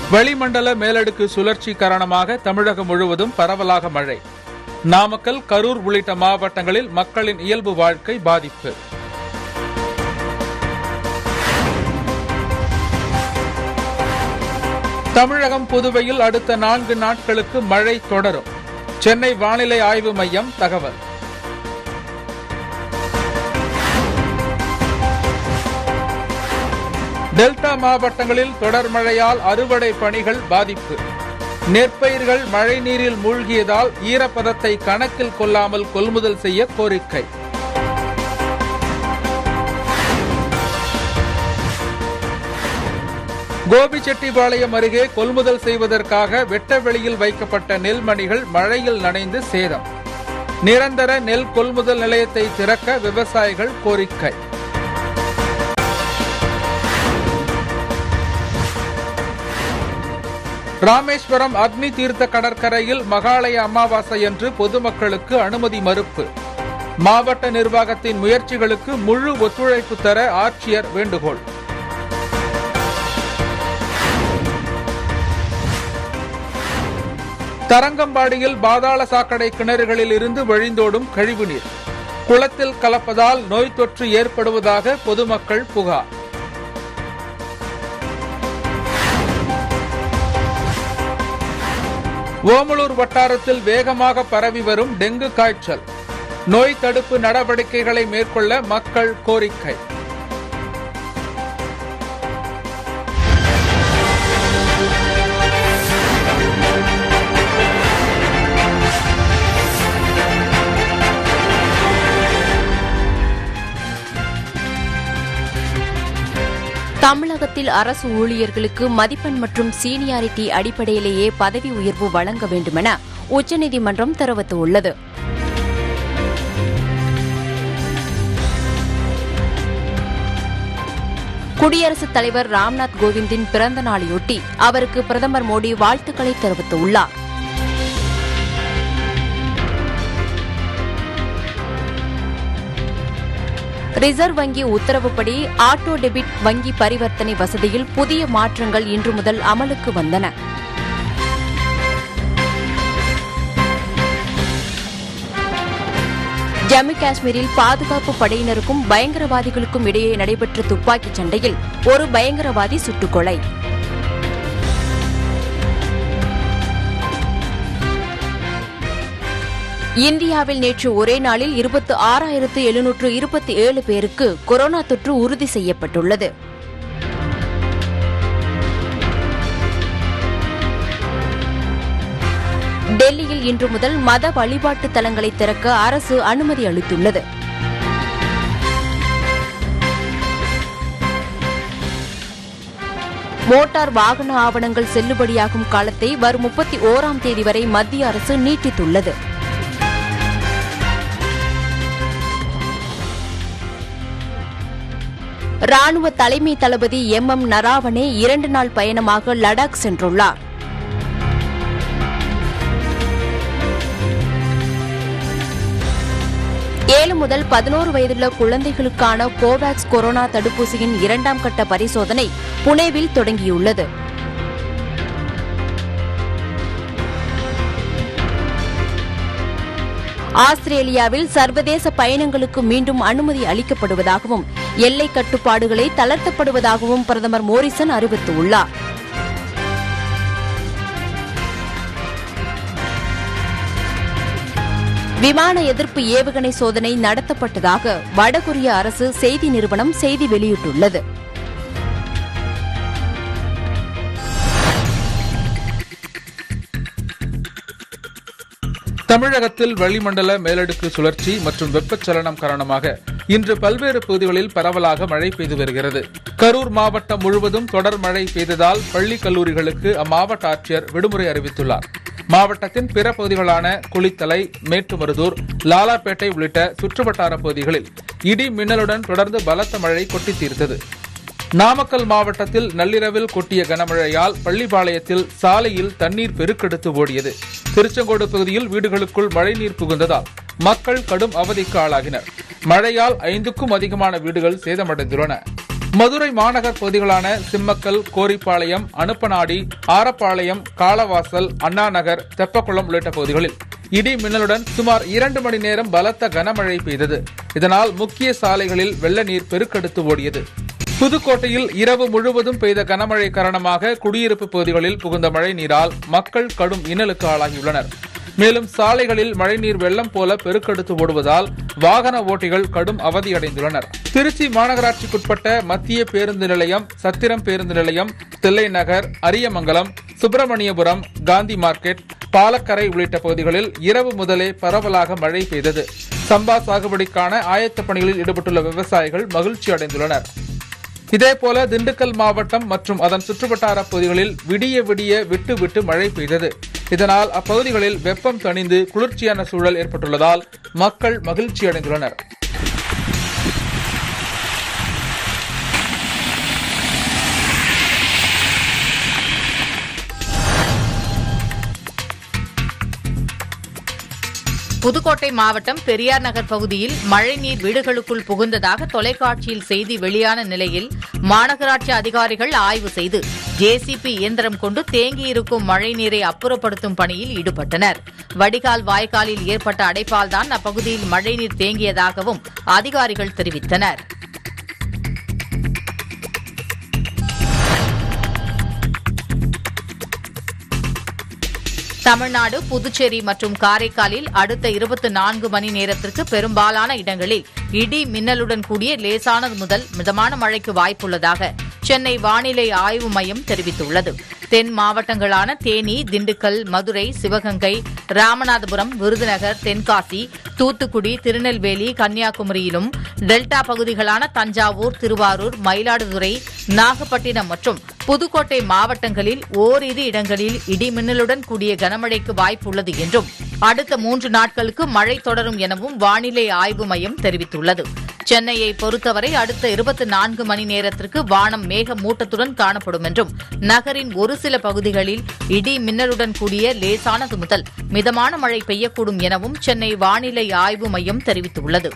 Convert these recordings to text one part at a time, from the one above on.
வளிமண்டல மேலடுக்கு சுழற்சி காரணமாக தமிழகம் முழுவதும் பரவலாக மழை நாமக்கல் கரூர் உள்ளிட்ட மாவட்டங்களில் மக்களின் இயல்பு வாழ்க்கை பாதிப்பு தமிழகம் புதுவையில் அடுத்த நான்கு நாட்களுக்கு மழை தொடரும் சென்னை வானிலை ஆய்வு மையம் தகவல் டெல்டா மாவட்டங்களில் தொடர் மழையால் அறுவடை பணிகள் பாதிப்பு நெற்பயிர்கள் மழைநீரில் மூழ்கியதால் ஈரப்பதத்தை கணக்கில் கொள்ளாமல் கொள்முதல் செய்ய கோரிக்கை கோபிச்செட்டிப்பாளையம் அருகே கொள்முதல் செய்வதற்காக வெட்ட வெளியில் வைக்கப்பட்ட நெல்மணிகள் மழையில் நனைந்து சேதம் நிரந்தர நெல் கொள்முதல் நிலையத்தை திறக்க விவசாயிகள் கோரிக்கை ராமேஸ்வரம் அக்னி தீர்த்த கடற்கரையில் மகாலய அமாவாசை என்று பொதுமக்களுக்கு அனுமதி மறுப்பு மாவட்ட நிர்வாகத்தின் முயற்சிகளுக்கு முழு ஒத்துழைப்பு தர ஆட்சியர் வேண்டுகோள் தரங்கம்பாடியில் பாதாள சாக்கடை கிணறுகளில் இருந்து வழிந்தோடும் கழிவுநீர் குளத்தில் கலப்பதால் நோய் தொற்று ஏற்படுவதாக பொதுமக்கள் புகார் ஓமலூர் வட்டாரத்தில் வேகமாக பரவி வரும் டெங்கு காய்ச்சல் நோய் தடுப்பு நடவடிக்கைகளை மேற்கொள்ள மக்கள் கோரிக்கை தமிழகத்தில் அரசு ஊழியர்களுக்கு மதிப்பெண் மற்றும் சீனியாரிட்டி அடிப்படையிலேயே பதவி உயர்வு வழங்க வேண்டுமென உச்சநீதிமன்றம் தெரிவித்துள்ளது குடியரசுத் தலைவர் ராம்நாத் கோவிந்தின் பிறந்த நாளையொட்டி அவருக்கு பிரதமர் மோடி வாழ்த்துக்களை தெரிவித்துள்ளார் ரிசர்வ் வங்கி உத்தரவுப்படி ஆட்டோ டெபிட் வங்கி பரிவர்த்தனை வசதியில் புதிய மாற்றங்கள் இன்று முதல் அமலுக்கு வந்தன ஜம்மு காஷ்மீரில் பாதுகாப்பு படையினருக்கும் பயங்கரவாதிகளுக்கும் இடையே நடைபெற்ற துப்பாக்கிச் சண்டையில் ஒரு பயங்கரவாதி சுட்டுக்கொலை இந்தியாவில் நேற்று ஒரே நாளில் இருபத்தி ஆறாயிரத்து எழுநூற்று இருபத்தி ஏழு பேருக்கு கொரோனா தொற்று உறுதி செய்யப்பட்டுள்ளது டெல்லியில் இன்று முதல் மத வழிபாட்டு தலங்களை திறக்க அரசு அனுமதி அளித்துள்ளது மோட்டார் வாகன ஆவணங்கள் செல்லுபடியாகும் காலத்தை வரும் முப்பத்தி ஓராம் தேதி வரை மத்திய அரசு நீட்டித்துள்ளது ராணுவ தலைமை தளபதி எம் எம் நராவனே இரண்டு நாள் பயணமாக லடாக் சென்றுள்ளார் ஏழு முதல் பதினோரு வயதுள்ள குழந்தைகளுக்கான கோவாக்ஸ் கொரோனா தடுப்பூசியின் இரண்டாம் கட்ட பரிசோதனை புனேவில் தொடங்கியுள்ளது ஆஸ்திரேலியாவில் சர்வதேச பயணங்களுக்கு மீண்டும் அனுமதி அளிக்கப்படுவதாகவும் எல்லை கட்டுப்பாடுகளை தளர்த்தப்படுவதாகவும் பிரதமர் மோரிசன் அறிவித்துள்ளார் விமான எதிர்ப்பு ஏவுகணை சோதனை நடத்தப்பட்டதாக வடகொரிய அரசு செய்தி நிறுவனம் செய்தி வெளியிட்டுள்ளது தமிழகத்தில் வளிமண்டல மேலடுக்கு சுழற்சி மற்றும் வெப்பச்சலனம் காரணமாக இன்று பல்வேறு பகுதிகளில் பரவலாக மழை பெய்து வருகிறது கரூர் மாவட்டம் முழுவதும் தொடர் மழை பெய்ததால் பள்ளி கல்லூரிகளுக்கு அம்மாவட்ட ஆட்சியர் விடுமுறை அறிவித்துள்ளார் மாவட்டத்தின் பிற பகுதிகளான குளித்தலை மேட்டுமருதூர் லாலாப்பேட்டை உள்ளிட்ட சுற்றுவட்டார பகுதிகளில் இடி மின்னலுடன் தொடர்ந்து பலத்த மழை கொட்டி தீர்த்தது நாமக்கல் மாவட்டத்தில் நள்ளிரவில் கொட்டிய கனமழையால் பள்ளிப்பாளையத்தில் சாலையில் தண்ணீர் பெருக்கெடுத்து ஓடியது திருச்செங்கோடு பகுதியில் வீடுகளுக்குள் மழைநீர் புகுந்ததால் மக்கள் கடும் அவதிக்கு ஆளாகினர் மழையால் ஐந்துக்கும் அதிகமான வீடுகள் சேதமடைந்துள்ளன மதுரை மாநகர் பகுதிகளான சிம்மக்கல் கோரிப்பாளையம் அனுப்பநாடி ஆரப்பாளையம் காளவாசல் அண்ணாநகர் தெப்பக்குளம் உள்ளிட்ட பகுதிகளில் இடி மின்னலுடன் சுமார் இரண்டு மணி நேரம் பலத்த கனமழை பெய்தது இதனால் முக்கிய சாலைகளில் வெள்ள நீர் பெருக்கெடுத்து ஓடியது புதுக்கோட்டையில் இரவு முழுவதும் பெய்த கனமழை காரணமாக குடியிருப்பு பகுதிகளில் புகுந்த மழை நீரால் மக்கள் கடும் இன்னலுக்கு ஆளாகியுள்ளனர் மேலும் சாலைகளில் மழைநீர் வெள்ளம் போல பெருக்கெடுத்து ஓடுவதால் வாகன ஓட்டிகள் கடும் அவதியடைந்துள்ளனர் திருச்சி மாநகராட்சிக்குட்பட்ட மத்திய பேருந்து நிலையம் சத்திரம் பேருந்து நிலையம் தில்லை நகர் அரியமங்கலம் சுப்பிரமணியபுரம் காந்தி மார்க்கெட் பாலக்கரை உள்ளிட்ட பகுதிகளில் இரவு முதலே பரவலாக மழை பெய்தது சம்பா சாகுபடிக்கான ஆயத்த பணிகளில் ஈடுபட்டுள்ள விவசாயிகள் மகிழ்ச்சி அடைந்துள்ளனர் இதேபோல திண்டுக்கல் மாவட்டம் மற்றும் அதன் சுற்றுவட்டார பகுதிகளில் விடிய விடிய விட்டு விட்டு மழை பெய்தது இதனால் அப்பகுதிகளில் வெப்பம் தணிந்து குளிர்ச்சியான சூழல் ஏற்பட்டுள்ளதால் மக்கள் மகிழ்ச்சி அடைந்துள்ளனர் புதுக்கோட்டை மாவட்டம் பெரியார் நகர் பகுதியில் மழைநீர் வீடுகளுக்குள் புகுந்ததாக தொலைக்காட்சியில் செய்தி வெளியான நிலையில் மாநகராட்சி அதிகாரிகள் ஆய்வு செய்து ஜேசிபி இயந்திரம் கொண்டு தேங்கியிருக்கும் மழைநீரை அப்புறப்படுத்தும் பணியில் ஈடுபட்டனர் வடிகால் வாய்க்காலில் ஏற்பட்ட அடைப்பால்தான் அப்பகுதியில் மழைநீர் தேங்கியதாகவும் அதிகாரிகள் தெரிவித்தனர் தமிழ்நாடு புதுச்சேரி மற்றும் காரைக்காலில் அடுத்த இருபத்தி நான்கு மணி நேரத்திற்கு பெரும்பாலான இடங்களில் இடி மின்னலுடன் கூடிய லேசானது முதல் மிதமான மழைக்கு வாய்ப்புள்ளதாக சென்னை வானிலை ஆய்வு மையம் தெரிவித்துள்ளது தென் மாவட்டங்களான தேனி திண்டுக்கல் மதுரை சிவகங்கை ராமநாதபுரம் விருதுநகர் தென்காசி தூத்துக்குடி திருநெல்வேலி கன்னியாகுமரியிலும் டெல்டா பகுதிகளான தஞ்சாவூர் திருவாரூர் மயிலாடுதுறை நாகப்பட்டினம் மற்றும் புதுக்கோட்டை மாவட்டங்களில் ஓரிரு இடங்களில் இடி மின்னலுடன் கூடிய கனமழைக்கு வாய்ப்புள்ளது என்றும் அடுத்த மூன்று நாட்களுக்கு மழை தொடரும் எனவும் வானிலை ஆய்வு மையம் தெரிவித்துள்ளது சென்னையை பொறுத்தவரை அடுத்த இருபத்தி நான்கு மணி நேரத்திற்கு வானம் மேக மூட்டத்துடன் காணப்படும் என்றும் நகரின் ஒரு சில பகுதிகளில் இடி மின்னலுடன் கூடிய லேசானது முதல் மிதமான மழை பெய்யக்கூடும் எனவும் சென்னை வானிலை ஆய்வு மையம் தெரிவித்துள்ளது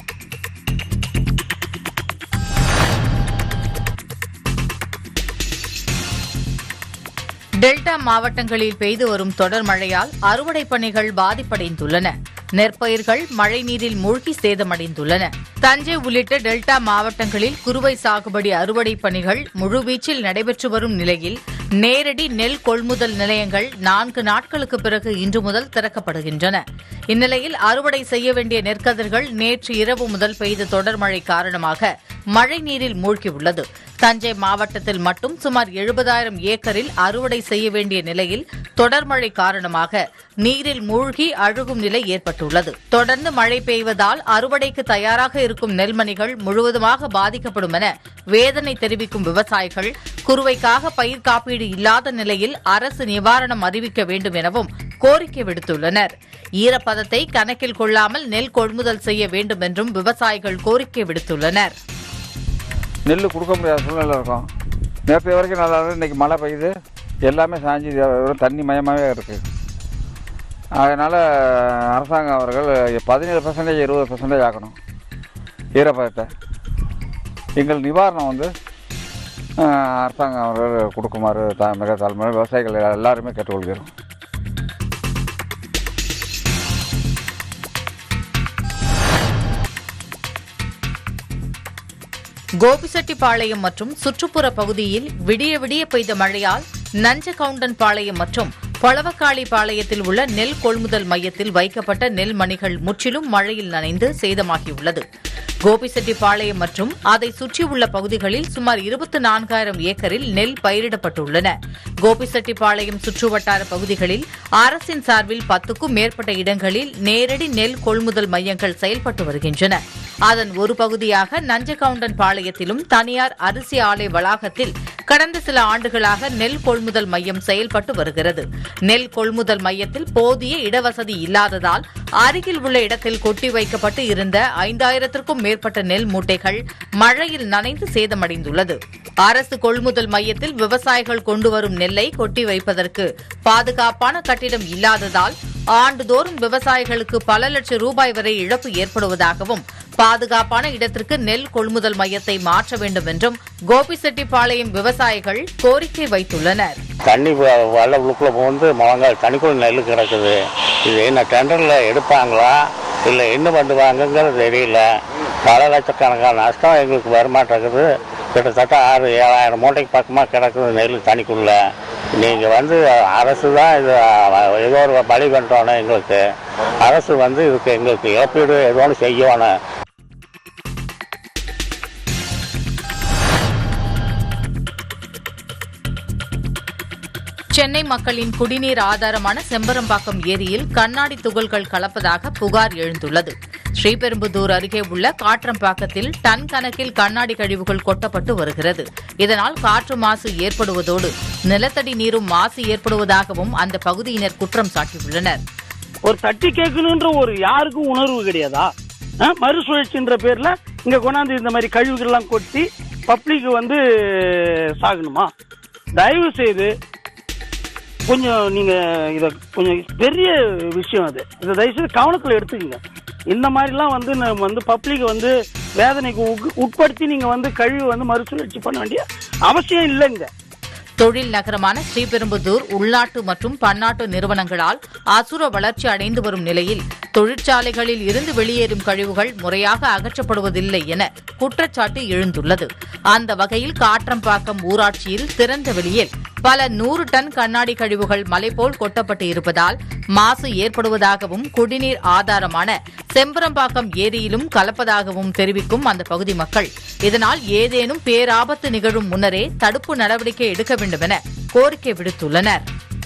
டெல்டா மாவட்டங்களில் பெய்து வரும் தொடர் மழையால் அறுவடை பணிகள் பாதிப்படைந்துள்ளன நெற்பயிர்கள் மழைநீரில் மூழ்கி சேதமடைந்துள்ளன தஞ்சை உள்ளிட்ட டெல்டா மாவட்டங்களில் குறுவை சாகுபடி அறுவடை பணிகள் முழுவீச்சில் நடைபெற்று வரும் நிலையில் நேரடி நெல் கொள்முதல் நிலையங்கள் நான்கு நாட்களுக்கு பிறகு இன்று முதல் திறக்கப்படுகின்றன இந்நிலையில் அறுவடை செய்ய வேண்டிய நெற்கதிர்கள் நேற்று இரவு முதல் பெய்த தொடர் மழை காரணமாக மழை நீரில் மூழ்கியுள்ளது தஞ்சை மாவட்டத்தில் மட்டும் சுமார் எழுபதாயிரம் ஏக்கரில் அறுவடை செய்ய வேண்டிய நிலையில் தொடர் மழை காரணமாக நீரில் மூழ்கி அழுகும் நிலை ஏற்பட்டுள்ளது தொடர்ந்து மழை பெய்வதால் அறுவடைக்கு தயாராக இருக்கும் நெல்மணிகள் முழுவதுமாக பாதிக்கப்படும் என வேதனை தெரிவிக்கும் விவசாயிகள் குறுவைக்காக பயிர் காப்பீடு இல்லாத நிலையில் அரசு நிவாரணம் அறிவிக்க வேண்டும் எனவும் கோரிக்கை விடுத்துள்ளனர் ஈரப்பதத்தை கணக்கில் கொள்ளாமல் நெல் கொள்முதல் செய்ய வேண்டும் என்றும் விவசாயிகள் கோரிக்கை விடுத்துள்ளனர் நெல் கொடுக்க முடியாத சூழ்நிலை இருக்கும் நேற்று வரைக்கும் நல்லா இருந்தது இன்றைக்கி மழை பெய்யுது எல்லாமே சாஞ்சி வெறும் தண்ணி மயமாகவே இருக்குது அதனால் அரசாங்கம் அவர்கள் பதினேழு பர்சன்டேஜ் இருபது பர்சன்டேஜ் ஆக்கணும் ஈரப்பதத்தை எங்கள் நிவாரணம் வந்து அஹ், அரசாங்கம் அவர்கள் கொடுக்குமாறு த மிக தலைமுறை விவசாயிகள் எல்லாருமே கேட்டுக்கொள்கிறோம் கோபிசெட்டிப்பாளையம் மற்றும் சுற்றுப்புற பகுதியில் விடிய விடிய பெய்த மழையால் நஞ்சகவுண்டன் பாளையம் மற்றும் பழவக்காளி பாளையத்தில் உள்ள நெல் கொள்முதல் மையத்தில் வைக்கப்பட்ட நெல் மணிகள் முற்றிலும் மழையில் நனைந்து சேதமாகியுள்ளது கோபிசெட்டிப்பாளையம் மற்றும் அதை சுற்றியுள்ள பகுதிகளில் சுமார் இருபத்தி நான்காயிரம் ஏக்கரில் நெல் பயிரிடப்பட்டுள்ளன கோபிசெட்டிப்பாளையம் சுற்றுவட்டார பகுதிகளில் அரசின் சார்பில் பத்துக்கும் மேற்பட்ட இடங்களில் நேரடி நெல் கொள்முதல் மையங்கள் செயல்பட்டு வருகின்றன அதன் ஒரு பகுதியாக நஞ்சகவுண்டன் பாளையத்திலும் தனியார் அரிசி ஆலை வளாகத்தில் கடந்த சில ஆண்டுகளாக நெல் கொள்முதல் மையம் செயல்பட்டு வருகிறது நெல் கொள்முதல் மையத்தில் போதிய இடவசதி இல்லாததால் அருகில் உள்ள இடத்தில் கொட்டி வைக்கப்பட்டு இருந்த ஐந்தாயிரத்திற்கும் மேற்பட்ட நெல் மூட்டைகள் மழையில் நனைந்து சேதமடைந்துள்ளது அரசு கொள்முதல் மையத்தில் விவசாயிகள் கொண்டு வரும் நெல்லை கொட்டி வைப்பதற்கு பாதுகாப்பான கட்டிடம் இல்லாததால் ஆண்டுதோறும் விவசாயிகளுக்கு பல லட்சம் ரூபாய் வரை இழப்பு ஏற்படுவதாகவும் பாதுகாப்பான இடத்திற்கு நெல் கொள்முதல் மையத்தை மாற்ற வேண்டும் என்றும் கோபிசெட்டிப்பாளையம் விவசாயிகள் கோரிக்கை வைத்துள்ளனர் தண்ணி வ- வள்ள உள்ளுக்குள்ள வந்து முழங்கால் தண்ணிக்குள்ள நெல் கிடக்குது இது என்ன டெண்டரில் எடுப்பாங்களா இல்லை என்ன பண்ணுவாங்கங்கிறது தெரியல பல லட்சக்கணக்கான நஷ்டம் எங்களுக்கு வரமாட்டேங்குது கிட்டத்தட்ட ஆறு ஏழாயிரம் மூட்டைக்கு பக்கமாக கிடக்குது நெல் தண்ணிக்குள்ள நீங்கள் வந்து அரசு தான் இது அஹ், ஏதோ ஒரு பலி பண்ணிட்டோன்னு எங்களுக்கு அரசு வந்து இதுக்கு எங்களுக்கு இழப்பீடு ஏதோ ஒன்று செய்யணும் சென்னை மக்களின் குடிநீர் ஆதாரமான செம்பரம்பாக்கம் ஏரியில் கண்ணாடி துகள்கள் கலப்பதாக புகார் எழுந்துள்ளது ஸ்ரீபெரும்புதூர் அருகே உள்ள காற்றம்பாக்கத்தில் டன் கணக்கில் கண்ணாடி கழிவுகள் கொட்டப்பட்டு வருகிறது இதனால் காற்று மாசு ஏற்படுவதோடு நிலத்தடி நீரும் மாசு ஏற்படுவதாகவும் அந்த பகுதியினர் குற்றம் சாட்டியுள்ளனர் ஒரு தட்டி கேட்கணுன்ற ஒரு யாருக்கும் உணர்வு கிடையாதா ஆ? மறுசுழற்சின்ற பேர்ல இங்க கொண்டாந்து இந்த மாதிரி கழிவுகள் எல்லாம் கொட்டி பப்ளிக் வந்து சாகணுமா தயவு செய்து கொஞ்சம் நீங்க இத கொஞ்சம் பெரிய விஷயம் அது இதை தயவு செய்து கவனத்துல எடுத்துக்கங்க இந்த மாதிரிலாம் வந்து நம்ம வந்து பப்ளிக் வந்து வேதனைக்கு உட்- உட்படுத்தி நீங்க வந்து கழிவு வந்து மறுசுழற்சி பண்ண வேண்டிய அவசியம் இல்லைங்க தொழில் நகரமான ஸ்ரீபெரும்புதூர் உள்நாட்டு மற்றும் பன்னாட்டு நிறுவனங்களால் அசுர வளர்ச்சி அடைந்து வரும் நிலையில் தொழிற்சாலைகளில் இருந்து வெளியேறும் கழிவுகள் முறையாக அகற்றப்படுவதில்லை என குற்றச்சாட்டு எழுந்துள்ளது அந்த வகையில் காற்றம்பாக்கம் ஊராட்சியில் திறந்த வெளியில் பல நூறு டன் கண்ணாடி கழிவுகள் மலைபோல் கொட்டப்பட்டு இருப்பதால் மாசு ஏற்படுவதாகவும் குடிநீர் ஆதாரமான செம்பரம்பாக்கம் ஏரியிலும் கலப்பதாகவும் தெரிவிக்கும் அந்த பகுதி மக்கள் இதனால் ஏதேனும் பேராபத்து நிகழும் முன்னரே தடுப்பு நடவடிக்கை எடுக்க வேண்டும் என கோரிக்கை விடுத்துள்ளனர்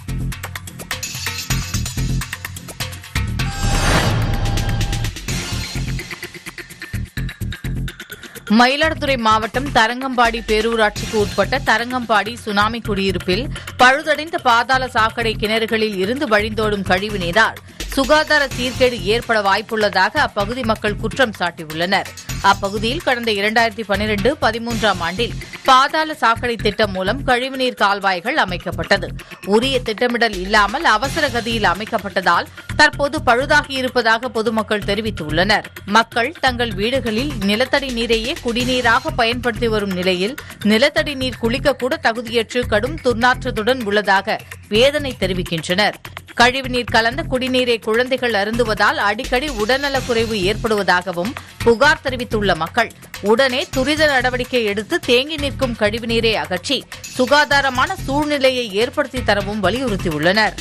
மயிலாடுதுறை மாவட்டம் தரங்கம்பாடி பேரூராட்சிக்கு உட்பட்ட தரங்கம்பாடி சுனாமி குடியிருப்பில் பழுதடைந்த பாதாள சாக்கடை கிணறுகளில் இருந்து வழிந்தோடும் கழிவு நீரால் சுகாதார சீர்கேடு ஏற்பட வாய்ப்புள்ளதாக அப்பகுதி மக்கள் குற்றம் சாட்டியுள்ளனர் அப்பகுதியில் கடந்த இரண்டாயிரத்தி பனிரெண்டு பதிமூன்றாம் ஆண்டில் பாதாள சாக்கடை திட்டம் மூலம் கழிவுநீர் கால்வாய்கள் அமைக்கப்பட்டது உரிய திட்டமிடல் இல்லாமல் அவசர கதியில் அமைக்கப்பட்டதால் தற்போது பழுதாகி இருப்பதாக பொதுமக்கள் தெரிவித்துள்ளனர் மக்கள் தங்கள் வீடுகளில் நிலத்தடி நீரையே குடிநீராக பயன்படுத்தி வரும் நிலையில் நிலத்தடி நீர் குளிக்க கூட தகுதியற்று கடும் துர்நாற்றத்துடன் உள்ளதாக வேதனை தெரிவிக்கின்றனர் கழிவுநீர் கலந்த குடிநீரை குழந்தைகள் அருந்துவதால் அடிக்கடி உடல்நலக்குறைவு ஏற்படுவதாகவும் புகார் தெரிவித்துள்ள மக்கள் உடனே துரித நடவடிக்கை எடுத்து தேங்கி நிற்கும் கழிவுநீரை அகற்றி சுகாதாரமான சூழ்நிலையை ஏற்படுத்தி தரவும் வலியுறுத்தியுள்ளனர்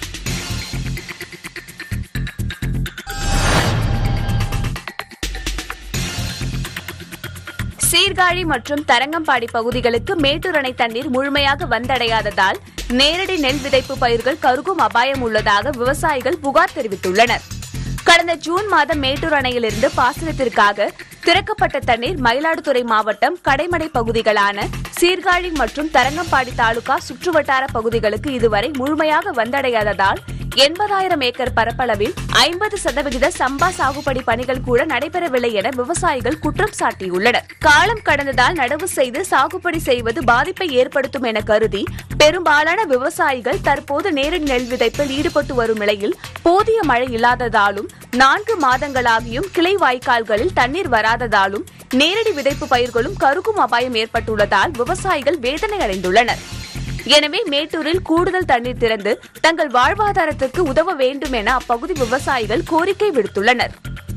சீர்காழி மற்றும் தரங்கம்பாடி பகுதிகளுக்கு மேட்டூர் அணை தண்ணீர் முழுமையாக வந்தடையாததால் நேரடி நெல் விதைப்பு பயிர்கள் கருகும் அபாயம் உள்ளதாக விவசாயிகள் புகார் தெரிவித்துள்ளனர் கடந்த ஜூன் மாதம் மேட்டூர் அணையிலிருந்து பாசனத்திற்காக திறக்கப்பட்ட தண்ணீர் மயிலாடுதுறை மாவட்டம் கடைமடை பகுதிகளான சீர்காழி மற்றும் தரங்கம்பாடி தாலுகா சுற்றுவட்டார பகுதிகளுக்கு இதுவரை முழுமையாக வந்தடையாததால் எண்பதாயிரம் ஏக்கர் பரப்பளவில் ஐம்பது சதவிகித சம்பா சாகுபடி பணிகள் கூட நடைபெறவில்லை என விவசாயிகள் குற்றம் சாட்டியுள்ளனர் காலம் கடந்ததால் நடவு செய்து சாகுபடி செய்வது பாதிப்பை ஏற்படுத்தும் என கருதி பெரும்பாலான விவசாயிகள் தற்போது நேரடி நெல் விதைப்பில் ஈடுபட்டு வரும் நிலையில் போதிய மழை இல்லாததாலும் நான்கு மாதங்களாகியும் கிளை வாய்க்கால்களில் தண்ணீர் வராததாலும் நேரடி விதைப்பு பயிர்களும் கருக்கும் அபாயம் ஏற்பட்டுள்ளதால் விவசாயிகள் வேதனை அடைந்துள்ளனர் எனவே மேட்டூரில் கூடுதல் தண்ணீர் திறந்து தங்கள் வாழ்வாதாரத்திற்கு உதவ வேண்டும் என அப்பகுதி விவசாயிகள் கோரிக்கை விடுத்துள்ளனர்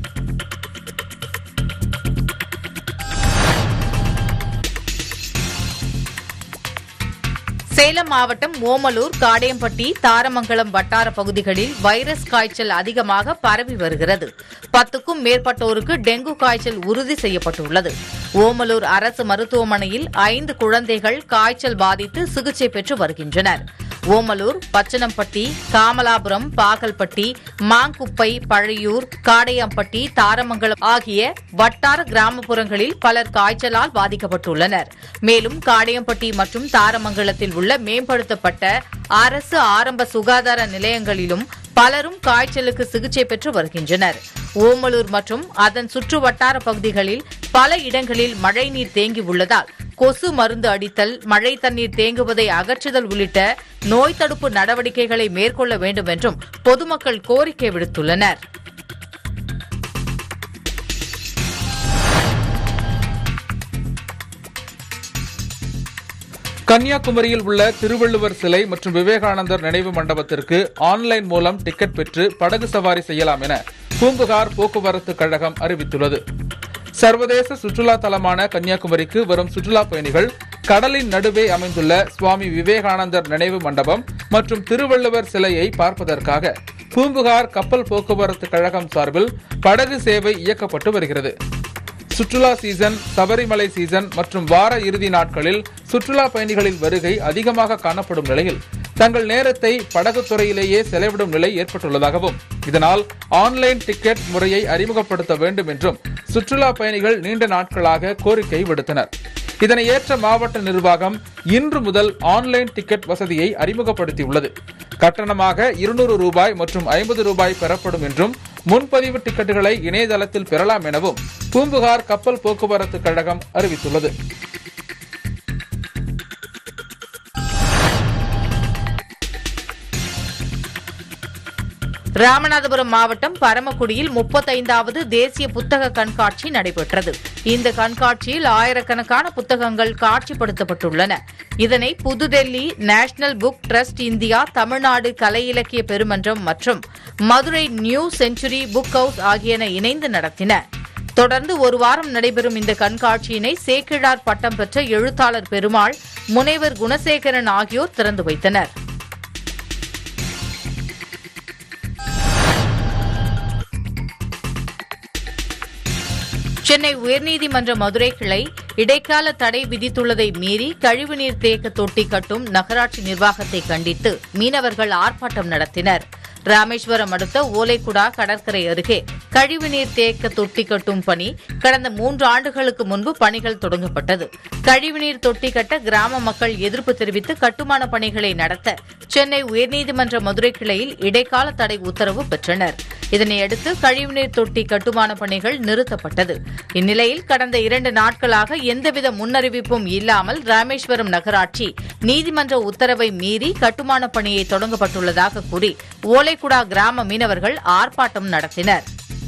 சேலம் மாவட்டம் ஓமலூர் காடையம்பட்டி தாரமங்கலம் வட்டார பகுதிகளில் வைரஸ் காய்ச்சல் அதிகமாக பரவி வருகிறது பத்துக்கும் மேற்பட்டோருக்கு டெங்கு காய்ச்சல் உறுதி செய்யப்பட்டுள்ளது ஓமலூர் அரசு மருத்துவமனையில் ஐந்து குழந்தைகள் காய்ச்சல் பாதித்து சிகிச்சை பெற்று வருகின்றனர் ஓமலூர் பச்சனம்பட்டி காமலாபுரம் பாகல்பட்டி மாங்குப்பை பழையூர் காடையம்பட்டி தாரமங்கலம் ஆகிய வட்டார கிராமப்புறங்களில் பலர் காய்ச்சலால் பாதிக்கப்பட்டுள்ளனர் மேலும் காடையம்பட்டி மற்றும் தாரமங்கலத்தில் உள்ள மேம்படுத்தப்பட்ட அரசு ஆரம்ப சுகாதார நிலையங்களிலும் பலரும் காய்ச்சலுக்கு சிகிச்சை பெற்று வருகின்றனர் ஓமலூர் மற்றும் அதன் சுற்று வட்டார பகுதிகளில் பல இடங்களில் மழைநீர் தேங்கி உள்ளதால் கொசு மருந்து அடித்தல் மழை தண்ணீர் தேங்குவதை அகற்றுதல் உள்ளிட்ட நோய் தடுப்பு நடவடிக்கைகளை மேற்கொள்ள வேண்டும் என்றும் பொதுமக்கள் கோரிக்கை விடுத்துள்ளனர் கன்னியாகுமரியில் உள்ள திருவள்ளுவர் சிலை மற்றும் விவேகானந்தர் நினைவு மண்டபத்திற்கு ஆன்லைன் மூலம் டிக்கெட் பெற்று படகு சவாரி செய்யலாம் என பூம்புகார் போக்குவரத்து கழகம் அறிவித்துள்ளது சர்வதேச சுற்றுலா தலமான கன்னியாகுமரிக்கு வரும் சுற்றுலா பயணிகள் கடலின் நடுவே அமைந்துள்ள சுவாமி விவேகானந்தர் நினைவு மண்டபம் மற்றும் திருவள்ளுவர் சிலையை பார்ப்பதற்காக பூம்புகார் கப்பல் போக்குவரத்து கழகம் சார்பில் படகு சேவை இயக்கப்பட்டு வருகிறது சுற்றுலா சீசன் சபரிமலை சீசன் மற்றும் வார இறுதி நாட்களில் சுற்றுலா பயணிகளின் வருகை அதிகமாக காணப்படும் நிலையில் தங்கள் நேரத்தை படகுத்துறையிலேயே செலவிடும் நிலை ஏற்பட்டுள்ளதாகவும் இதனால் ஆன்லைன் டிக்கெட் முறையை அறிமுகப்படுத்த வேண்டும் என்றும் சுற்றுலா பயணிகள் நீண்ட நாட்களாக கோரிக்கை விடுத்தனர் இதனை ஏற்ற மாவட்ட நிர்வாகம் இன்று முதல் ஆன்லைன் டிக்கெட் வசதியை அறிமுகப்படுத்தியுள்ளது கட்டணமாக இருநூறு ரூபாய் மற்றும் ஐம்பது ரூபாய் பெறப்படும் என்றும் முன்பதிவு டிக்கெட்டுகளை இணையதளத்தில் பெறலாம் எனவும் பூம்புகார் கப்பல் போக்குவரத்து கழகம் அறிவித்துள்ளது ராமநாதபுரம் மாவட்டம் பரமக்குடியில் முப்பத்தைந்தாவது தேசிய புத்தக கண்காட்சி நடைபெற்றது இந்த கண்காட்சியில் ஆயிரக்கணக்கான புத்தகங்கள் காட்சிப்படுத்தப்பட்டுள்ளன இதனை Pudhu Delhi national book trust India Tamil Nadu Kalai Ilakkiya Perumandram மற்றும் Madurai new century book house ஆகியன இணைந்து நடத்தின தொடர்ந்து ஒரு வாரம் நடைபெறும் இந்த கண்காட்சியினை சேக்கிழார் பட்டம் பெற்ற எழுத்தாளர் பெருமாள் முனைவர் குணசேகரன் ஆகியோர் திறந்து வைத்தனர் சென்னை உயர்நீதிமன்ற மதுரை கிளை இடைக்கால தடை விதித்துள்ளதை மீறி கழிவுநீர் தேக்க தொட்டி கட்டும் நகராட்சி நிர்வாகத்தை கண்டித்து மீனவர்கள் ஆர்ப்பாட்டம் நடத்தினர் ராமேஸ்வரம் அடுத்த ஓலைக்குடா கடற்கரை அருகே கழிவுநீர் தேக்க தொட்டி கட்டும் பணி கடந்த மூன்று ஆண்டுகளுக்கு முன்பு பணிகள் தொடங்கப்பட்டது கழிவுநீர் தொட்டி கட்ட கிராம மக்கள் எதிர்ப்பு தெரிவித்து கட்டுமான பணிகளை நடத்த சென்னை உயர்நீதிமன்ற மதுரை கிளையில் இடைக்கால தடை உத்தரவு பெற்றனர் இதனையடுத்து கழிவுநீர் தொட்டி கட்டுமான பணிகள் நிறுத்தப்பட்டது இந்நிலையில் கடந்த இரண்டு நாட்களாக எந்தவித முன்னறிவிப்பும் இல்லாமல் ராமேஸ்வரம் நகராட்சி நீதிமன்ற உத்தரவை மீறி கட்டுமான பணியை தொடங்கப்பட்டுள்ளதாக கூறி ஓலைக்குடா கிராம மீனவர்கள் ஆர்ப்பாட்டம் நடத்தினர்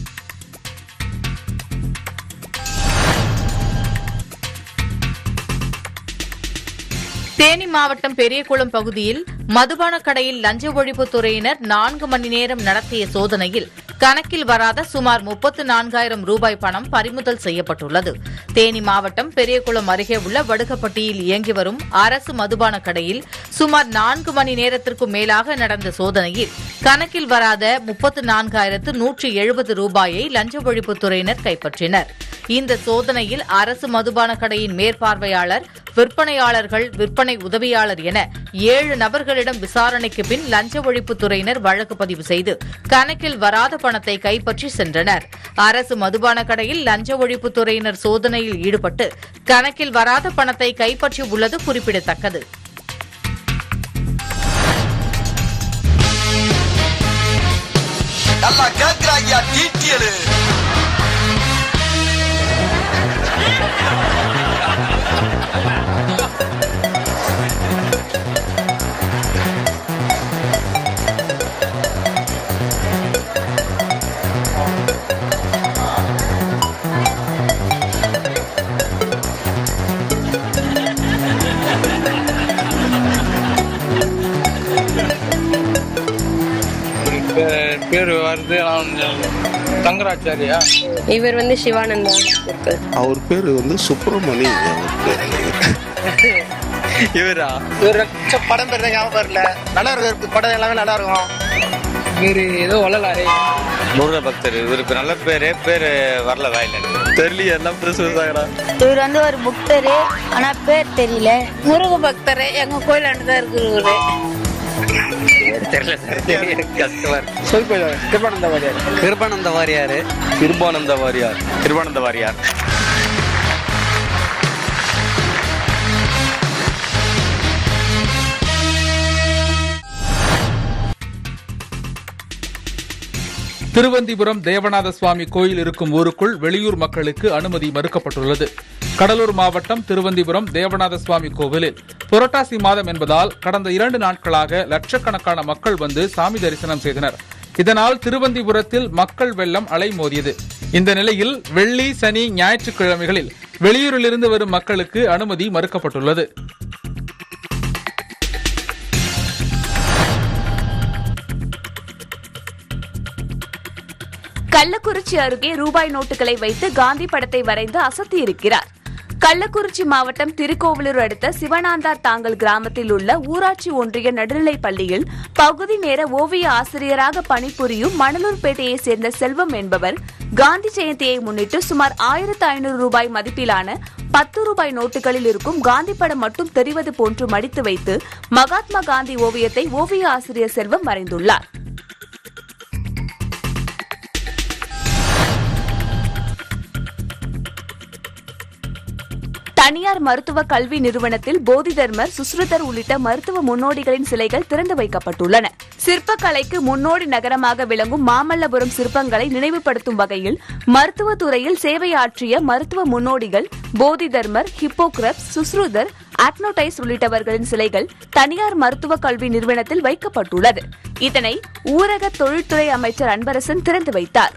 தேனி மாவட்டம் பெரியகுளம் பகுதியில் மதுபான கடையில் லஞ்ச ஒழிப்புத் துறையினர் நான்கு மணி நேரம் நடத்திய சோதனையில் கணக்கில் வராத சுமார் முப்பத்து நான்காயிரம் ரூபாய் பணம் பறிமுதல் செய்யப்பட்டுள்ளது தேனி மாவட்டம் பெரியகுளம் அருகே உள்ள வடுகப்பட்டியில் இயங்கி வரும் அரசு மதுபான கடையில் சுமார் நான்கு மணி நேரத்திற்கும் மேலாக நடந்த சோதனையில் கணக்கில் வராத முப்பத்து நான்காயிரத்து நூற்றி எழுபது ரூபாயை லஞ்ச ஒழிப்புத் துறையினர் கைப்பற்றினர் இந்த சோதனையில் அரசு மதுபான கடையின் மேற்பார்வையாளர் விற்பனையாளர்கள் விற்பனை உதவியாளர் என ஏழு நபர்களிடம் விசாரணைக்கு பின் லஞ்ச ஒழிப்புத் துறையினர் வழக்கு பதிவு செய்து கணக்கில் வராத பணத்தை கைப்பற்றி சென்றனர் அரசு மதுபான கடையில் லஞ்ச ஒழிப்புத் துறையினர் சோதனையில் ஈடுபட்டு கணக்கில் வராத பணத்தை கைப்பற்றி உள்ளது குறிப்பிடத்தக்கது நல்லா கேக்குறாங்க டீட்டியலு பேர் வருது தங்கராச்சாரியா இவர் வந்து சிவானந்தா இருக்கு அவர் பேர் வந்து சுப்பிரமணி அவர் பேர் இவரா இவர் படம் பேர் தான் ஞாபகம் வரல நல்லா இருக்கும் படம் எல்லாமே நல்லா இருக்கும் இவரு ஏதோ வள்ளலாரே முருக பக்தர் இவருக்கு நல்ல பேரு பேரு வரல வாயில தெரியல எல்லாம் பேசுவாங்கடா இவர் வந்து ஒரு புக்தரு ஆனா பேர் தெரியல முருக பக்தர் எங்க கோயிலாண்டு தான் இருக்கிறவரு தெரியல சார் எனக்கு கஷ்டமா இருக்கு சொல் போய் கிருபானந்த வாரியார் கிருபானந்த வாரியாரு கிருபானந்த வாரியார் திருவானந்த வாரியார் திருவந்திபுரம் தேவநாத சுவாமி கோயில் இருக்கும் ஊருக்குள் வெளியூர் மக்களுக்கு அனுமதி மறுக்கப்பட்டுள்ளது கடலூர் மாவட்டம் திருவந்திபுரம் தேவநாத சுவாமி கோவிலில் புரட்டாசி மாதம் என்பதால் கடந்த இரண்டு நாட்களாக லட்சக்கணக்கான மக்கள் வந்து சாமி தரிசனம் செய்தனர் இதனால் திருவந்திபுரத்தில் மக்கள் வெள்ளம் அலைமோதியது இந்த நிலையில் வெள்ளி சனி ஞாயிற்றுக்கிழமைகளில் வெளியூரிலிருந்து வரும் மக்களுக்கு அனுமதி மறுக்கப்பட்டுள்ளது கள்ளக்குறிச்சி அருகே ரூபாய் நோட்டுகளை வைத்து காந்தி படத்தை வரைந்து அசத்தியிருக்கிறார் கள்ளக்குறிச்சி மாவட்டம் திருக்கோவிலூர் அடுத்த சிவனாந்தார் தாங்கல் கிராமத்தில் உள்ள ஊராட்சி ஒன்றிய நடுநிலைப் பள்ளியில் பகுதி நேர ஓவிய ஆசிரியராக பணிபுரியும் மணலூர்பேட்டையைச் சேர்ந்த செல்வம் என்பவர் காந்தி ஜெயந்தியை முன்னிட்டு சுமார் ஆயிரத்து ஐநூறு ரூபாய் மதிப்பிலான பத்து ரூபாய் நோட்டுகளில் இருக்கும் காந்தி படம் மட்டும் தெரிவது போன்று மடித்து வைத்து மகாத்மா காந்தி ஓவியத்தை ஓவிய ஆசிரியர் செல்வம் வரைந்துள்ளார் தனியார் மருத்துவ கல்வி நிறுவனத்தில் போதி தர்மர் சுஸ்ருதர் உள்ளிட்ட மருத்துவ முன்னோடிகளின் சிலைகள் திறந்து வைக்கப்பட்டுள்ளன சிற்பக்கலைக்கு முன்னோடி நகரமாக விளங்கும் மாமல்லபுரம் சிற்பங்களை நினைவுபடுத்தும் வகையில் மருத்துவ துறையில் சேவையாற்றிய மருத்துவ முன்னோடிகள் போதி தர்மர் ஹிப்போகிரப்ஸ் சுஸ்ருதர் ஆக்னோடைஸ் உள்ளிட்டவர்களின் சிலைகள் தனியார் மருத்துவ கல்வி நிறுவனத்தில் வைக்கப்பட்டுள்ளது இதனை ஊரக தொழில்துறை அமைச்சர் அன்பரசன் திறந்து வைத்தார்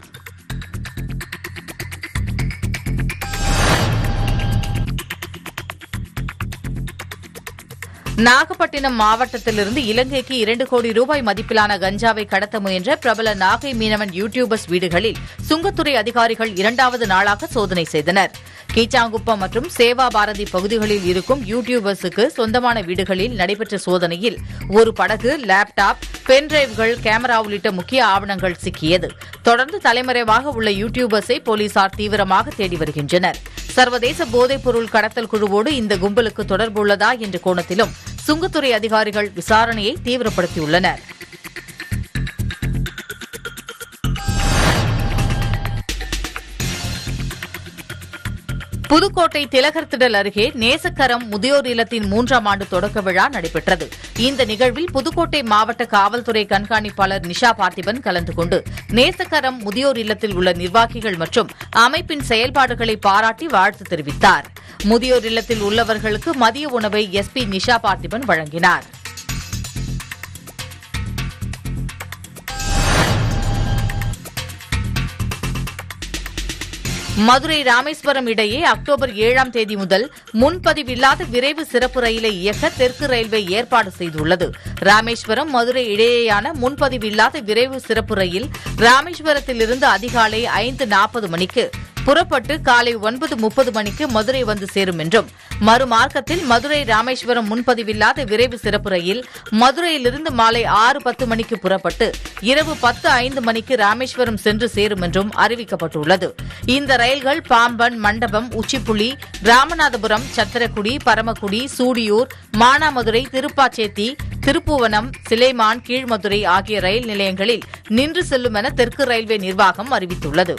நாகப்பட்டினம் மாவட்டத்திலிருந்து இலங்கைக்கு இரண்டு கோடி ரூபாய் மதிப்பிலான கஞ்சாவை கடத்த முயன்ற பிரபல நாகை மீனவன் யூடியூபர்ஸ் வீடுகளில் சுங்கத்துறை அதிகாரிகள் இரண்டாவது நாளாக சோதனை செய்தனர் கீச்சாங்குப்பம் மற்றும் சேவா பாரதி பகுதிகளில் இருக்கும் யூடியூபர்ஸுக்கு சொந்தமான வீடுகளில் நடைபெற்ற சோதனையில் ஒரு படகு லேப்டாப் பென்டிரைவ்கள் கேமரா உள்ளிட்ட முக்கிய ஆவணங்கள் சிக்கியது தொடர்ந்து தலைமறைவாக உள்ள யூடியூபர்ஸை போலீசார் தீவிரமாக தேடி வருகின்றனர் சர்வதேச போதைப் பொருள் கடத்தல் குழுவோடு இந்த கும்பலுக்கு தொடர்புள்ளதா என்ற கோணத்திலும் சுங்கத்துறை அதிகாரிகள் விசாரணையை தீவிரப்படுத்தியுள்ளனர் புதுக்கோட்டை திலகர் திடல் அருகே நேசக்கரம் முதியோர் இல்லத்தின் மூன்றாம் ஆண்டு தொடக்க விழா நடைபெற்றது இந்த நிகழ்வில் புதுக்கோட்டை மாவட்ட காவல்துறை கண்காணிப்பாளர் நிஷா பார்த்திபன் கலந்து கொண்டு நேசக்கரம் முதியோர் இல்லத்தில் உள்ள நிர்வாகிகள் மற்றும் அமைப்பின் செயல்பாடுகளை பாராட்டி வாழ்த்து தெரிவித்தார் முதியோர் இல்லத்தில் உள்ளவர்களுக்கு மதிய உணவை எஸ்பி நிஷா பார்த்திபன் வழங்கினார் மதுரை ராமேஸ்வரம் இடையே அக்டோபர் ஏழாம் தேதி முதல் முன்பதிவில்லாத விரைவு சிறப்பு ரயிலை இயக்க தெற்கு ரயில்வே ஏற்பாடு செய்துள்ளது ராமேஸ்வரம் மதுரை இடையேயான முன்பதிவில்லாத விரைவு சிறப்பு ரயில் ராமேஸ்வரத்திலிருந்து அதிகாலை ஐந்து நாற்பது மணிக்கு புறப்பட்டு காலை ஒன்பது முப்பது மணிக்கு மதுரை வந்து சேரும் என்றும் மறுமார்க்கத்தில் மதுரை ராமேஸ்வரம் முன்பதிவில்லாத விரைவு சிறப்பு ரயில் மதுரையிலிருந்து மாலை ஆறு பத்து மணிக்கு புறப்பட்டு இரவு பத்து ஐந்து மணிக்கு ராமேஸ்வரம் சென்று சேரும் என்றும் அறிவிக்கப்பட்டுள்ளது இந்த ரயில்கள் பாம்பன் மண்டபம் உச்சிப்புளி ராமநாதபுரம் சத்திரக்குடி பரமக்குடி சூடியூர் மானாமதுரை திருப்பாச்சேத்தி திருப்புவனம் சிலைமான் கீழ்மதுரை ஆகிய ரயில் நிலையங்களில் நின்று செல்லும் என தெற்கு ரயில்வே நிர்வாகம் அறிவித்துள்ளது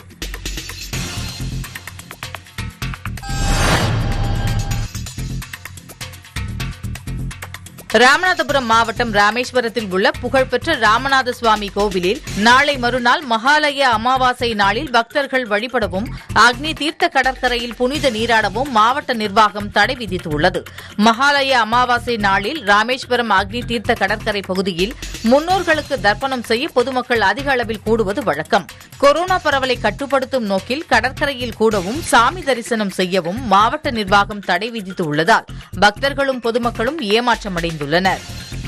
ராமநாதபுரம் மாவட்டம் ராமேஸ்வரத்தில் உள்ள புகழ்பெற்ற ராமநாத சுவாமி கோவிலில் நாளை மறுநாள் மகாலய அமாவாசை நாளில் பக்தர்கள் வழிபடவும் அக்னி தீர்த்த கடற்கரையில் புனித நீராடவும் மாவட்ட நிர்வாகம் தடை விதித்துள்ளது மகாலய அமாவாசை நாளில் ராமேஸ்வரம் அக்னி தீர்த்த கடற்கரை பகுதியில் முன்னோர்களுக்கு தர்ப்பணம் செய்ய பொதுமக்கள் அதிக அளவில் கூடுவது வழக்கம் கொரோனா பரவலை கட்டுப்படுத்தும் நோக்கில் கடற்கரையில் கூடவும் சாமி தரிசனம் செய்யவும் மாவட்ட நிர்வாகம் தடை விதித்துள்ளதால் பக்தர்களும் பொதுமக்களும் ஏமாற்றமடைந்துள்ளனர்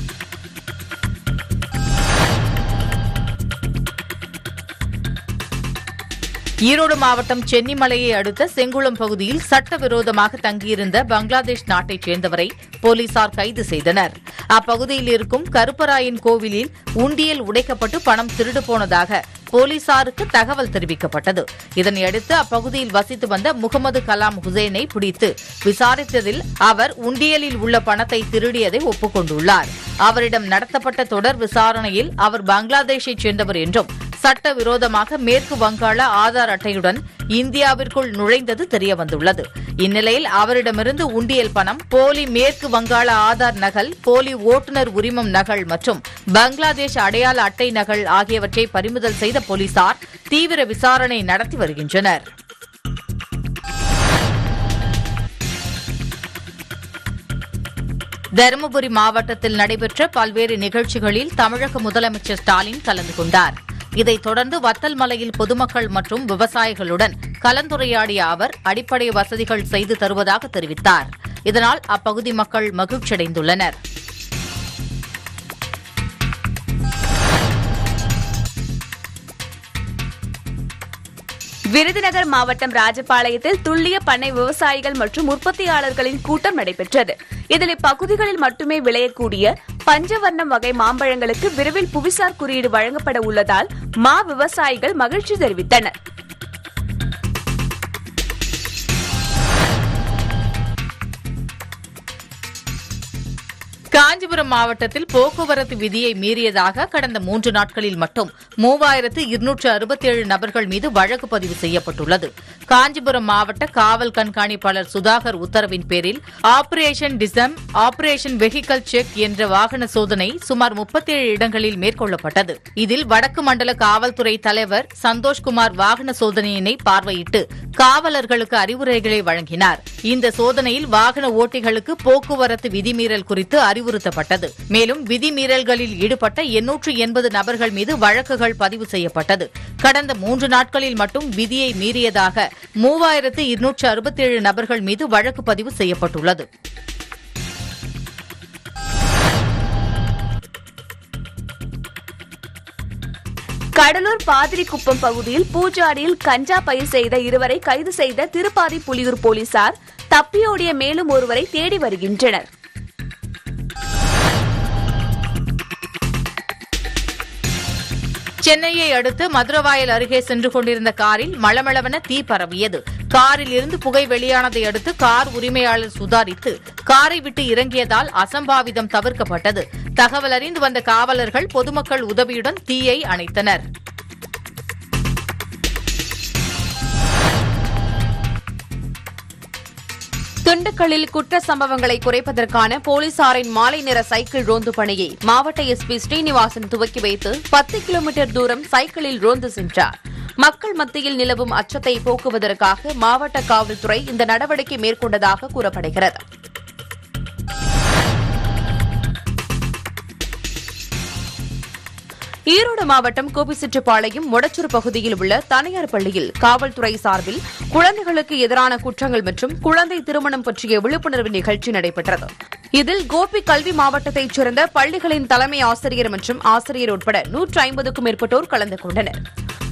ஈரோடு மாவட்டம் சென்னிமலையை அடுத்த செங்குளம் பகுதியில் சட்டவிரோதமாக தங்கியிருந்த பங்களாதேஷ் நாட்டைச் சேர்ந்தவரை போலீசார் கைது செய்தனர் அப்பகுதியில் இருக்கும் கருப்பராயன் கோவிலில் உண்டியல் உடைக்கப்பட்டு பணம் திருடு போனதாக போலீசாருக்கு தகவல் தெரிவிக்கப்பட்டது இதனையடுத்து அப்பகுதியில் வசித்து வந்த முகமது கலாம் ஹுசைனை பிடித்து விசாரித்ததில் அவர் உண்டியலில் உள்ள பணத்தை திருடியதை ஒப்புக்கொண்டுள்ளார் அவரிடம் நடத்தப்பட்ட தொடர் விசாரணையில் அவர் பங்களாதேஷைச் சேர்ந்தவர் என்றும் சட்டவிரோதமாக மேற்கு வங்காள ஆதார் அட்டையுடன் இந்தியாவிற்குள் நுழைந்தது தெரியவந்துள்ளது இந்நிலையில் அவரிடமிருந்து உண்டியல் பணம் போலி மேற்கு வங்காள ஆதார் நகல் போலி ஓட்டுநர் உரிமம் நகல் மற்றும் பங்களாதேஷ் அடையாள அட்டை நகல் ஆகியவற்றை பறிமுதல் செய்த போலீசார் தீவிர விசாரணை நடத்தி வருகின்றனர் தருமபுரி மாவட்டத்தில் நடைபெற்ற பல்வேறு நிகழ்ச்சிகளில் தமிழக முதலமைச்சர் ஸ்டாலின் கலந்து கொண்டார் இதைத் தொடர்ந்து வத்தல் மலையில் பொதுமக்கள் மற்றும் விவசாயிகளுடன் கலந்துரையாடிய அவர் அடிப்படை வசதிகள் செய்து தருவதாக தெரிவித்தார் இதனால் அப்பகுதி மக்கள் மகிழ்ச்சியடைந்துள்ளனர் விருதுநகர் மாவட்டம் ராஜபாளையத்தில் துல்லிய பண்ணை விவசாயிகள் மற்றும் உற்பத்தியாளர்களின் கூட்டம் நடைபெற்றது இதில் இப்பகுதிகளில் மட்டுமே விளையக்கூடிய பஞ்சவர்ணம் வகை மாம்பழங்களுக்கு விரைவில் புவிசார் குறியீடு வழங்கப்பட உள்ளதால் மா விவசாயிகள் மகிழ்ச்சி தெரிவித்தனர் காஞ்சிபுரம் மாவட்டத்தில் போக்குவரத்து விதியை மீறியதாக கடந்த மூன்று நாட்களில் மட்டும் மூவாயிரத்து இருநூற்று அறுபத்தேழு நபர்கள் மீது வழக்கு பதிவு செய்யப்பட்டுள்ளது காஞ்சிபுரம் மாவட்ட காவல் கண்காணிப்பாளர் சுதாகர் உத்தரவின் பேரில் ஆபரேஷன் டிசம் ஆபரேஷன் வெஹிக்கல் செக் என்ற வாகன சோதனை சுமார் முப்பத்தேழு இடங்களில் மேற்கொள்ளப்பட்டது இதில் வடக்கு மண்டல காவல்துறை தலைவர் சந்தோஷ்குமார் வாகன சோதனையினை பார்வையிட்டு காவலர்களுக்கு அறிவுரைகளை வழங்கினார் இந்த சோதனையில் வாகன ஓட்டிகளுக்கு போக்குவரத்து விதிமீறல் குறித்து அறிவுறுத்தப்பட்டது மேலும் விதிமீறல்களில் ஈடுபட்ட எண்ணூற்று எண்பது நபர்கள் மீது வழக்குகள் பதிவு செய்யப்பட்டது கடந்த மூன்று நாட்களில் மட்டும் விதியை மீறியதாக மூவாயிரத்து இருநூற்று அறுபத்தேழு நபர்கள் மீது வழக்கு பதிவு செய்யப்பட்டுள்ளது கடலூர் பாதிரிக்குப்பம் பகுதியில் பூஜாடியில் கஞ்சா பயிர் செய்த இருவரை கைது செய்த திருப்பாதி புலியூர் போலீசார் தப்பியோடிய மேலும் ஒருவரை தேடி வருகின்றனர் சென்னையை அடுத்து மதுரவாயல் அருகே சென்று கொண்டிருந்த காரில் மளமளவென தீ பரவியது காரில் இருந்து புகை வெளியானதை அடுத்து கார் உரிமையாளர் சுதாரித்து காரை விட்டு இறங்கியதால் அசம்பாவிதம் தவிர்க்கப்பட்டது தகவல் அறிந்து வந்த காவலர்கள் பொதுமக்கள் உதவியுடன் தீயை அணைத்தனர் திண்டுக்கல்லில் குற்ற சம்பவங்களை குறைப்பதற்கான போலீசாரின் மாலை நேர சைக்கிள் ரோந்து பணியை மாவட்ட எஸ்பி ஸ்ரீனிவாசன் துவக்கி வைத்து பத்து கிலோமீட்டர் தூரம் சைக்கிளில் ரோந்து சென்றார் மக்கள் மத்தியில் நிலவும் அச்சத்தை போக்குவதற்காக மாவட்ட காவல்துறை இந்த நடவடிக்கை மேற்கொண்டதாக கூறப்படுகிறது ஈரோடு மாவட்டம் கோபிச்செட்டிப்பாளையம் மொடச்சூர் பகுதியில் உள்ள தனியார் பள்ளியில் காவல்துறை சார்பில் குழந்தைகளுக்கு எதிரான குற்றங்கள் மற்றும் குழந்தை திருமணம் பற்றிய விழிப்புணர்வு நிகழ்ச்சி நடைபெற்றது இதில் கோபி கல்வி மாவட்டத்தைச் சேர்ந்த பள்ளிகளின் தலைமை ஆசிரியர் மற்றும் ஆசிரியர் உட்பட நூற்று ஐம்பதுக்கும் மேற்பட்டோர் கலந்து கொண்டனர்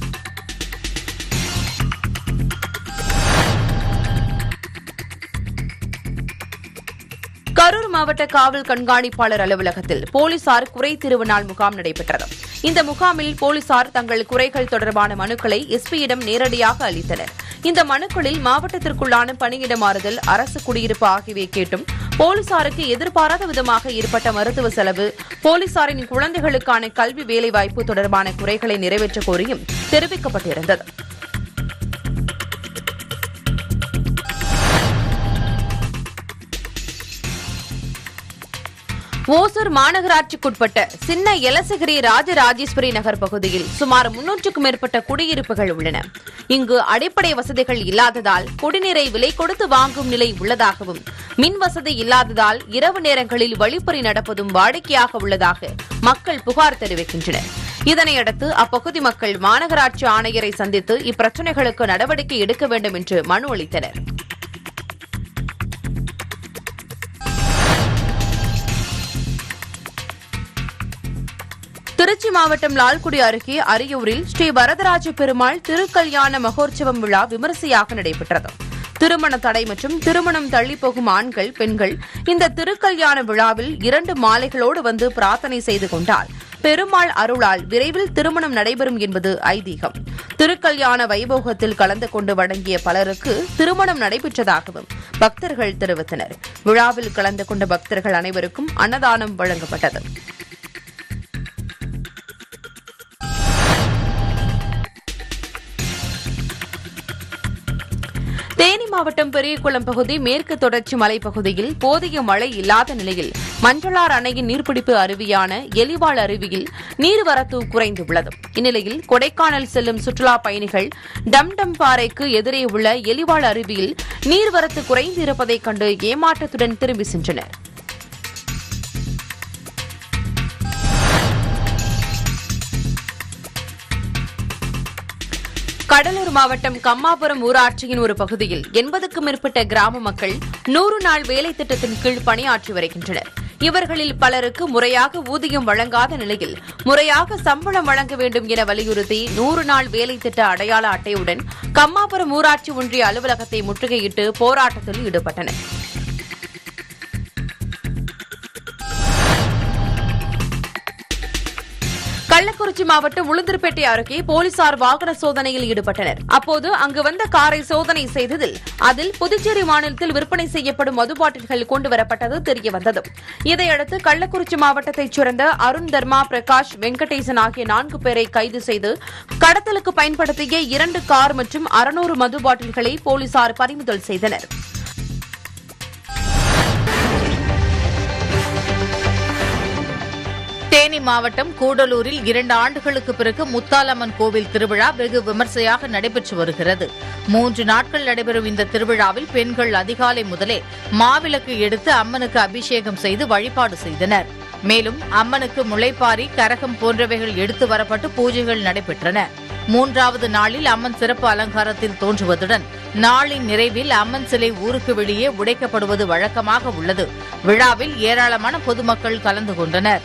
கரூர் மாவட்ட காவல் கண்காணிப்பாளர் அலுவலகத்தில் போலீசார் குறை திருநாள் முகாம் நடைபெற்றது இந்த முகாமில் போலீசார் தங்கள் குறைகள் தொடர்பான மனுக்களை எஸ்பியிடம் நேரடியாக அளித்தனர் இந்த மனுக்களில் மாவட்டத்திற்குள்ளான பணியிட மாறுதல் அரசு குடியிருப்பு ஆகியவை கேட்டும் போலீசாருக்கு எதிர்பாராத விதமாக ஏற்பட்ட மருத்துவ செலவு போலீசாரின் குழந்தைகளுக்கான கல்வி வேலைவாய்ப்பு தொடர்பான குறைகளை நிறைவேற்ற கோரியும் தெரிவிக்கப்பட்டிருந்தது ஓசூர் மாநகராட்சிக்குட்பட்ட சின்ன எலசகிரி ராஜராஜேஸ்வரி நகர் பகுதியில் சுமார் முன்னூற்றுக்கும் மேற்பட்ட குடியிருப்புகள் உள்ளன இங்கு அடிப்படை வசதிகள் இல்லாததால் குடிநீரை விலை கொடுத்து வாங்கும் நிலை உள்ளதாகவும் மின் வசதி இல்லாததால் இரவு நேரங்களில் வழிப்பறி நடப்பதும் வாடிக்கையாக உள்ளதாக மக்கள் புகார் தெரிவிக்கின்றனர் இதனையடுத்து அப்பகுதி மக்கள் மாநகராட்சி ஆணையரை சந்தித்து இப்பிரச்சினைகளுக்கு நடவடிக்கை எடுக்க வேண்டும் என்று மனு அளித்தனர் திருச்சி மாவட்டம் லால்குடி அருகே அரியூரில் ஸ்ரீ வரதராஜ பெருமாள் திருக்கல்யாண மகோற்சவம் விழா விமரிசையாக நடைபெற்றது திருமண தடை மற்றும் திருமணம் தள்ளிப்போகும் ஆண்கள் பெண்கள் இந்த திருக்கல்யாண விழாவில் இரண்டு மாலைகளோடு வந்து பிரார்த்தனை செய்து கொண்டால் பெருமாள் அருளால் விரைவில் திருமணம் நடைபெறும் என்பது ஐதீகம் திருக்கல்யாண வைபோகத்தில் கலந்து கொண்டு வழங்கிய பலருக்கு திருமணம் நடைபெற்றதாகவும் பக்தர்கள் தெரிவித்தனர் விழாவில் கலந்து கொண்ட பக்தர்கள் அனைவருக்கும் அன்னதானம் வழங்கப்பட்டது தேனி மாவட்டம் பெரியகுளம் பகுதி மேற்கு தொடர்ச்சி மலைப்பகுதியில் போதிய மழை இல்லாத நிலையில் மஞ்சளார் அணையின் நீர்பிடிப்பு அருவியான எலிவாள் அருவியில் நீர்வரத்து குறைந்துள்ளது இந்நிலையில் கொடைக்கானல் செல்லும் சுற்றுலா பயணிகள் டம்டம் பாறைக்கு எதிரே உள்ள எலிவாள் அருவியில் நீர்வரத்து குறைந்து இருப்பதைக் கண்டு ஏமாற்றத்துடன் திரும்பி சென்றனர் கடலூர் மாவட்டம் கம்மாபுரம் ஊராட்சியின் ஒரு பகுதியில் எண்பதுக்கும் மேற்பட்ட கிராம மக்கள் நூறு நாள் வேலை திட்டத்தின் கீழ் பணியாற்றி வருகின்றனர் இவர்களில் பலருக்கு முறையாக ஊதியம் வழங்காத நிலையில் முறையாக சம்பளம் வழங்க வேண்டும் என வலியுறுத்தி நூறு நாள் வேலை திட்ட அடையாள அட்டையுடன் கம்மாபுரம் ஊராட்சி ஒன்றிய அலுவலகத்தை முற்றுகையிட்டு போராட்டத்தில் ஈடுபட்டனர் கள்ளக்குறிச்சி மாவட்டம் உளுந்தூர்பேட்டை அருகே போலீசார் வாகன சோதனையில் ஈடுபட்டனர் அப்போது அங்கு வந்த காரை சோதனை செய்ததில் அதில் புதுச்சேரி மாநிலத்தில் விற்பனை செய்யப்படும் மது பாட்டில்கள் கொண்டுவரப்பட்டது தெரியவந்தது இதையடுத்து கள்ளக்குறிச்சி மாவட்டத்தைச் சேர்ந்த அருண் தர்மா பிரகாஷ் வெங்கடேசன் ஆகிய நான்கு பேரை கைது செய்து கடத்தலுக்கு பயன்படுத்திய இரண்டு கார் மற்றும் அறுநூறு மது பாட்டில்களை போலீசார் பறிமுதல் செய்தனர் தேனி மாவட்டம் கூடலூரில் இரண்டு ஆண்டுகளுக்கு பிறகு முத்தாலம்மன் கோவில் திருவிழா வெகு விமர்சையாக நடைபெற்று வருகிறது மூன்று நாட்கள் நடைபெறும் இந்த திருவிழாவில் பெண்கள் அதிகாலை முதலே மாவிளக்கு எடுத்து அம்மனுக்கு அபிஷேகம் செய்து வழிபாடு செய்தனர் மேலும் அம்மனுக்கு முளைப்பாரி கரகம் போன்றவைகள் எடுத்து வரப்பட்டு பூஜைகள் நடைபெற்றன மூன்றாவது நாளில் அம்மன் சிறப்பு அலங்காரத்தில் தோன்றுவதுடன் நாளின் நிறைவில் அம்மன் சிலை ஊருக்கு வெளியே உடைக்கப்படுவது வழக்கமாக உள்ளது விழாவில் ஏராளமான பொதுமக்கள் கலந்து கொண்டனர்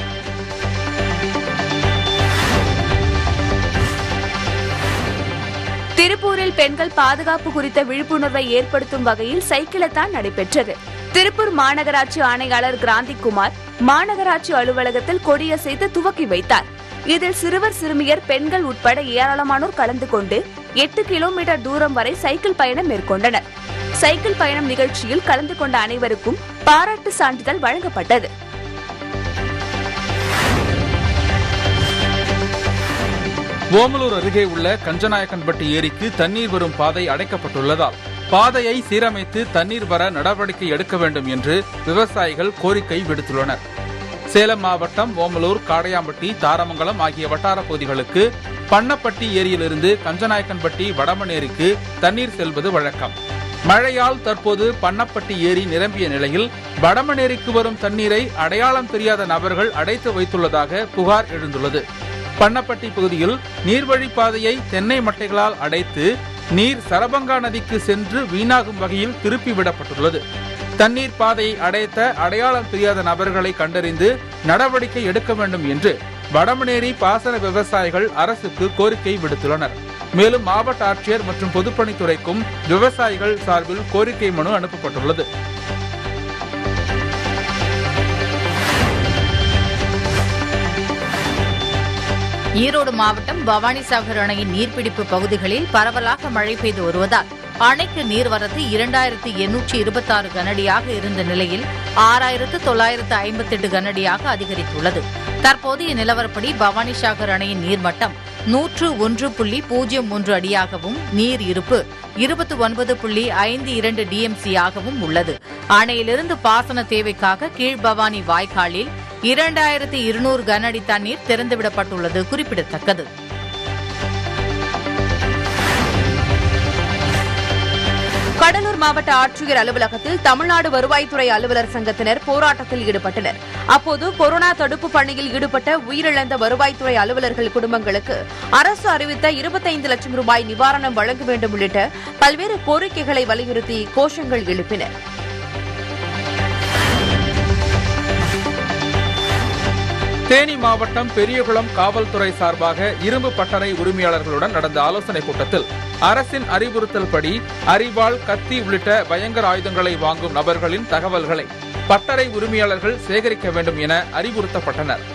திருப்பூரில் பெண்கள் பாதுகாப்பு குறித்த விழிப்புணர்வை ஏற்படுத்தும் வகையில் சைக்கிளத்தான் நடைபெற்றது திருப்பூர் மாநகராட்சி ஆணையாளர் கிராந்திகுமார் மாநகராட்சி அலுவலகத்தில் கொடியசைத்து துவக்கி வைத்தார் இதில் சிறுவர் சிறுமியர் பெண்கள் உட்பட ஏராளமானோர் கலந்து கொண்டு எட்டு கிலோமீட்டர் தூரம் வரை சைக்கிள் பயணம் மேற்கொண்டனர் சைக்கிள் பயணம் நிகழ்ச்சியில் கலந்து கொண்ட அனைவருக்கும் பாராட்டு சான்றிதழ் வழங்கப்பட்டது ஓமலூர் அருகே உள்ள கஞ்சநாயக்கன்பட்டி ஏரிக்கு தண்ணீர் வரும் பாதை அடைக்கப்பட்டுள்ளதால் பாதையை சீரமைத்து தண்ணீர் வர நடவடிக்கை எடுக்க வேண்டும் என்று விவசாயிகள் கோரிக்கை விடுத்துள்ளனர் சேலம் மாவட்டம் ஓமலூர் காடையாம்பட்டி தாரமங்கலம் ஆகிய வட்டார பகுதிகளுக்கு பண்ணப்பட்டி ஏரியிலிருந்து கஞ்சநாயக்கன்பட்டி வடமனேரிக்கு தண்ணீர் செல்வது வழக்கம் மழையால் தற்போது பண்ணப்பட்டி ஏரி நிரம்பிய நிலையில் வடமனேரிக்கு வரும் தண்ணீரை அடையாளம் தெரியாத நபர்கள் அடைத்து வைத்துள்ளதாக புகார் எழுந்துள்ளது பண்ணப்பட்டி பகுதியில் நீர்வழிப் பாதையை தென்னை மட்டைகளால் அடைத்து நீர் சரபங்கா நதிக்கு சென்று வீணாகும் வகையில் திருப்பி விடப்பட்டுள்ளது தண்ணீர் பாதையை அடைத்த அடையாளம் தெரியாத நபர்களை கண்டறிந்து நடவடிக்கை எடுக்க வேண்டும் என்று வடமனேரி பாசன விவசாயிகள் அரசுக்கு கோரிக்கை விடுத்துள்ளனர் மேலும் மாவட்ட ஆட்சியர் மற்றும் பொதுப்பணித்துறைக்கும் விவசாயிகள் சார்பில் கோரிக்கை மனு அனுப்பப்பட்டுள்ளது ஈரோடு மாவட்டம் பவானிசாகர் அணையின் நீர்பிடிப்பு பகுதிகளில் பரவலாக மழை பெய்து வருவதால் அணைக்கு நீர்வரத்து இரண்டாயிரத்து எண்ணூற்றி இருபத்தாறு கனடியாக இருந்த நிலையில் ஆறாயிரத்து தொள்ளாயிரத்து ஐம்பத்தெட்டு கனடியாக அதிகரித்துள்ளது தற்போதைய நிலவரப்படி பவானிசாகர் அணையின் நீர்மட்டம் நூற்று ஒன்று புள்ளி பூஜ்ஜியம் மூன்று அடியாகவும் நீர் இருப்பு இருபத்தி ஒன்பது புள்ளி ஐந்து இரண்டு டிஎம்சியாகவும் உள்ளது அணையிலிருந்து பாசன தேவைக்காக கீழ்பவானி வாய்க்காலில் இரண்டாயிரத்தி இருநூறு கன அடி தண்ணீர் திறந்துவிடப்பட்டுள்ளது குறிப்பிடத்தக்கது கடலூர் மாவட்ட ஆட்சியர் அலுவலகத்தில் தமிழ்நாடு வருவாய்த்துறை அலுவலர் சங்கத்தினர் போராட்டத்தில் ஈடுபட்டனர் அப்போது கொரோனா தடுப்பு பணியில் ஈடுபட்ட உயிரிழந்த வருவாய்த்துறை அலுவலர்கள் குடும்பங்களுக்கு அரசு அறிவித்த இருபத்தைந்து லட்சம் ரூபாய் நிவாரணம் வழங்க வேண்டும் உள்ளிட்ட பல்வேறு கோரிக்கைகளை வலியுறுத்தி கோஷங்கள் எழுப்பினர் தேனி மாவட்டம் பெரியகுளம் காவல்துறை சார்பாக இரும்பு பட்டறை உரிமையாளர்களுடன் நடந்த ஆலோசனைக் கூட்டத்தில் அரசின் அறிவுறுத்தல்படி அரிவாள் கத்தி உள்ளிட்ட பயங்கர ஆயுதங்களை வாங்கும் நபர்களின் தகவல்களை பட்டறை உரிமையாளர்கள் சேகரிக்க வேண்டும் என அறிவுறுத்தப்பட்டனர்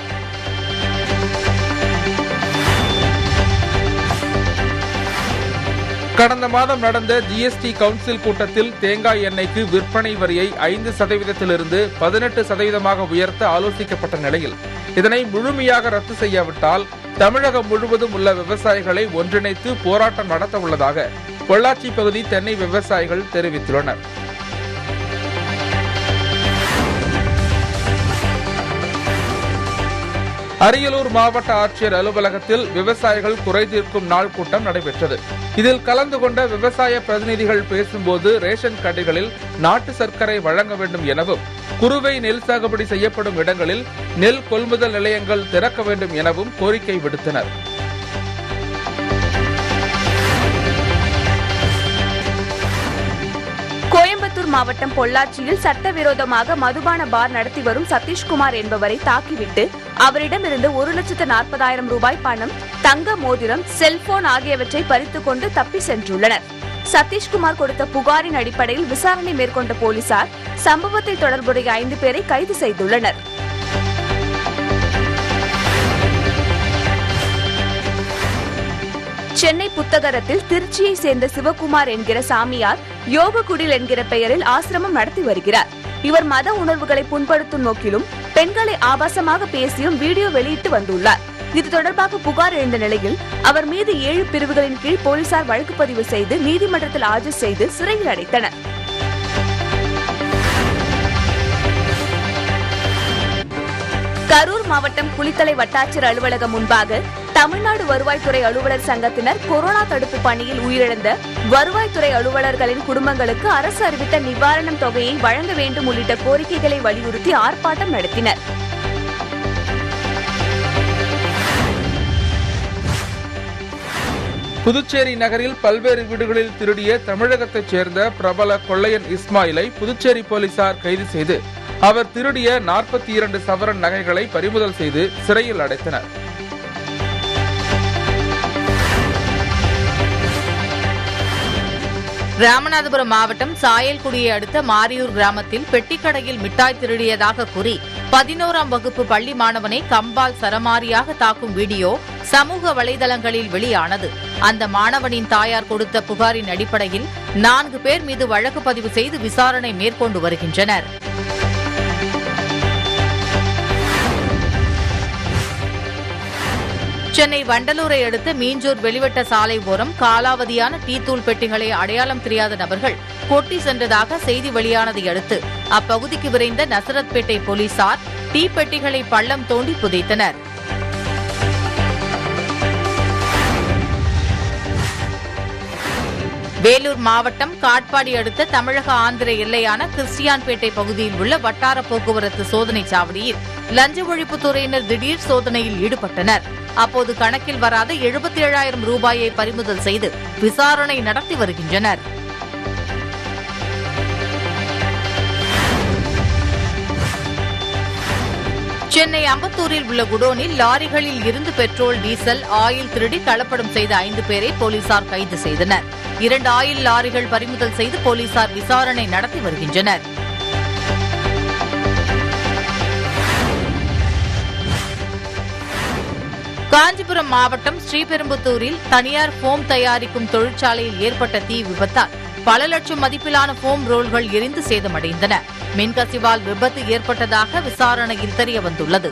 கடந்த மாதம் நடந்த ஜிஎஸ்டி கவுன்சில் கூட்டத்தில் தேங்காய் எண்ணெய்க்கு விற்பனை வரியை ஐந்து சதவீதத்திலிருந்து பதினெட்டு சதவீதமாக உயர்த்த ஆலோசிக்கப்பட்ட நிலையில் இதனை முழுமையாக ரத்து செய்யாவிட்டால் தமிழகம் முழுவதும் உள்ள விவசாயிகளை ஒன்றிணைத்து போராட்டம் நடத்த உள்ளதாக பொள்ளாச்சி பகுதி தென்னை விவசாயிகள் தெரிவித்துள்ளனர் அரியலூர் மாவட்ட ஆட்சியர் அலுவலகத்தில் விவசாயிகள் குறை தீர்க்கும் நாள் கூட்டம் நடைபெற்றது இதில் கலந்து கொண்ட விவசாய பிரதிநிதிகள் பேசும்போது ரேஷன் கடைகளில் நாட்டு சர்க்கரை வழங்க வேண்டும் எனவும் குறுவை நெல் சாகுபடி செய்யப்படும் இடங்களில் நெல் கொள்முதல் நிலையங்கள் திறக்க வேண்டும் எனவும் கோரிக்கை விடுத்தனர் கோயம்புத்தூர் கரூர் மாவட்டம் பொள்ளாச்சியில் சட்டவிரோதமாக மதுபான பார் நடத்தி வரும் சதீஷ்குமார் என்பவரை தாக்கிவிட்டு அவரிடமிருந்து ஒரு லட்சத்து நாற்பதாயிரம் ரூபாய் பணம் தங்க மோதிரம் செல்போன் ஆகியவற்றை பறித்துக் கொண்டு தப்பி சென்றுள்ளனர் சதீஷ்குமார் கொடுத்த புகாரின் அடிப்படையில் விசாரணை மேற்கொண்ட போலீசார் சம்பவத்தில் தொடர்புடைய ஐந்து பேரை கைது செய்துள்ளனர் சென்னை புத்தகரத்தில் திருச்சியை சேர்ந்த சிவகுமார் என்கிற சாமியார் யோககுடில் என்கிற பெயரில் ஆசிரமம் நடத்தி வருகிறார் இவர் மத உணர்வுகளை புண்படுத்தும் நோக்கிலும் பெண்களை ஆபாசமாக பேசியும் வீடியோ வெளியிட்டு வந்துள்ளார் இது தொடர்பாக புகார் எழுந்த நிலையில் அவர் மீது ஏழு பிரிவுகளின் கீழ் போலீசார் வழக்கு பதிவு செய்து நீதிமன்றத்தில் ஆஜர் செய்து சிறையில் அடைத்தனர் கரூர் மாவட்டம் குளித்தலை வட்டாட்சியர் அலுவலகம் முன்பாக தமிழ்நாடு வருவாய்த்துறை அலுவலர் சங்கத்தினர் கொரோனா தடுப்பு பணியில் உயிரிழந்த வருவாய்த்துறை அலுவலர்களின் குடும்பங்களுக்கு அரசு அறிவித்த நிவாரணம் தொகையை வழங்க வேண்டும் உள்ளிட்ட கோரிக்கைகளை வலியுறுத்தி ஆர்ப்பாட்டம் நடத்தினர் புதுச்சேரி நகரில் பல்வேறு வீடுகளில் திருடிய தமிழகத்தைச் சேர்ந்த பிரபல கொள்ளையன் இஸ்மாயிலை புதுச்சேரி போலீசார் கைது செய்து அவர் திருடிய நாற்பத்தி இரண்டு சவரன் நகைகளை பறிமுதல் செய்து சிறையில் அடைத்தனர் ராமநாதபுரம் மாவட்டம் சாயல்குடியை அடுத்த மாரியூர் கிராமத்தில் பெட்டிக்கடையில் மிட்டாய் திருடியதாக கூறி பதினோராம் வகுப்பு பள்ளி மாணவனை கம்பால் சரமாரியாக தாக்கும் வீடியோ சமூக வலைதளங்களில் வெளியானது அந்த மாணவனின் தாயார் கொடுத்த புகாரின் அடிப்படையில் நான்கு பேர் மீது வழக்கு பதிவு செய்து விசாரணை மேற்கொண்டு வருகின்றனர் சென்னை வண்டலூரை அடுத்த மீஞ்சூர் வெளிவட்ட சாலை ஓரம் காலாவதியான டீத்தூள் பெட்டிகளை அடையாளம் தெரியாத நபர்கள் கொட்டி சென்றதாக செய்தி வெளியானதை அடுத்து அப்பகுதிக்கு விரைந்த நசரத்பேட்டை போலீசார் டீ பெட்டிகளை பள்ளம் தோண்டி புதைத்தனர் வேலூர் மாவட்டம் காட்பாடி அடுத்த தமிழக ஆந்திர எல்லையான கிறிஸ்டியான்பேட்டை பகுதியில் உள்ள வட்டார போக்குவரத்து சோதனை சாவடியில் லஞ்ச ஒழிப்புத்துறையினர் திடீர் சோதனையில் ஈடுபட்டனர் அப்போது கணக்கில் வராத எழுபத்தி ஏழாயிரம் ரூபாயை பறிமுதல் செய்து விசாரணை நடத்தி வருகின்றனர் சென்னை அம்பத்தூரில் உள்ள குடோனில் லாரிகளில் இருந்து பெட்ரோல் டீசல் ஆயில் திருடி கலப்படம் செய்த ஐந்து பேரை போலீசார் கைது செய்தனர் இரண்டு ஆயில் லாரிகள் பறிமுதல் செய்து போலீசார் விசாரணை நடத்தி வருகின்றனர் காஞ்சிபுரம் மாவட்டம் ஸ்ரீபெரும்புத்தூரில் தனியார் போம் தயாரிக்கும் தொழிற்சாலையில் ஏற்பட்ட தீ விபத்தால் பல லட்சம் மதிப்பிலான போம் ரோல்கள் எரிந்து சேதமடைந்தன மின்கசிவால் விபத்து ஏற்பட்டதாக விசாரணையில் தெரியவந்துள்ளது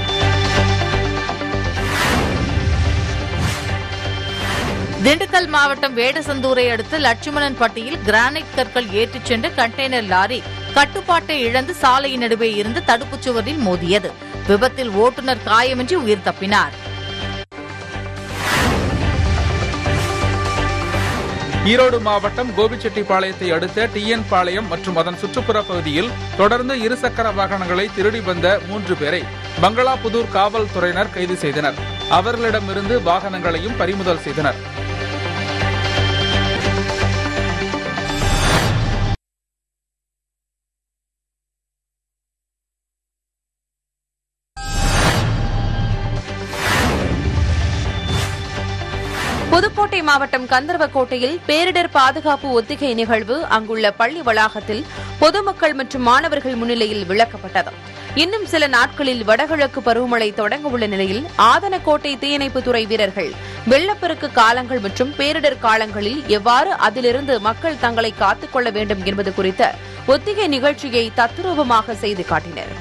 திண்டுக்கல் மாவட்டம் வேடசந்தூரை அடுத்த லட்சுமணன் பட்டியில் கிரானைட் கற்கள் ஏற்றிச் சென்ற கண்டெய்னர் லாரி கட்டுப்பாட்டை இழந்து சாலையின் நடுவே இருந்த தடுப்புச் சுவரில் மோதியது விபத்தில் ஓட்டுநர் காயமின்றி உயிர் தப்பினார் ஈரோடு மாவட்டம் கோபிச்செட்டிப்பாளையத்தை அடுத்த டிஎன் பாளையம் மற்றும் அதன் சுற்றுப்புற பகுதியில் தொடர்ந்து இருசக்கர வாகனங்களை திருடி வந்த மூன்று பேரை பங்களாபுதூர் காவல்துறையினர் கைது செய்தனர் அவர்களிடமிருந்து வாகனங்களையும் பறிமுதல் செய்தனர் புதுக்கோட்டை மாவட்டம் கந்தர்வக்கோட்டையில் பேரிடர் பாதுகாப்பு ஒத்திகை நிகழ்வு அங்குள்ள பள்ளி வளாகத்தில் பொதுமக்கள் மற்றும் மாணவர்கள் முன்னிலையில் விளக்கப்பட்டது இன்னும் சில நாட்களில் வடகிழக்கு பருவமழை தொடங்க உள்ள நிலையில் ஆதனக்கோட்டை தீயணைப்புத்துறை வீரர்கள் வெள்ளப்பெருக்கு காலங்கள் மற்றும் பேரிடர் காலங்களில் எவ்வாறு அதிலிருந்து மக்கள் தங்களை காத்துக் கொள்ள வேண்டும் என்பது குறித்த ஒத்திகை நிகழ்ச்சியை தத்துரூபமாக செய்து காட்டினர்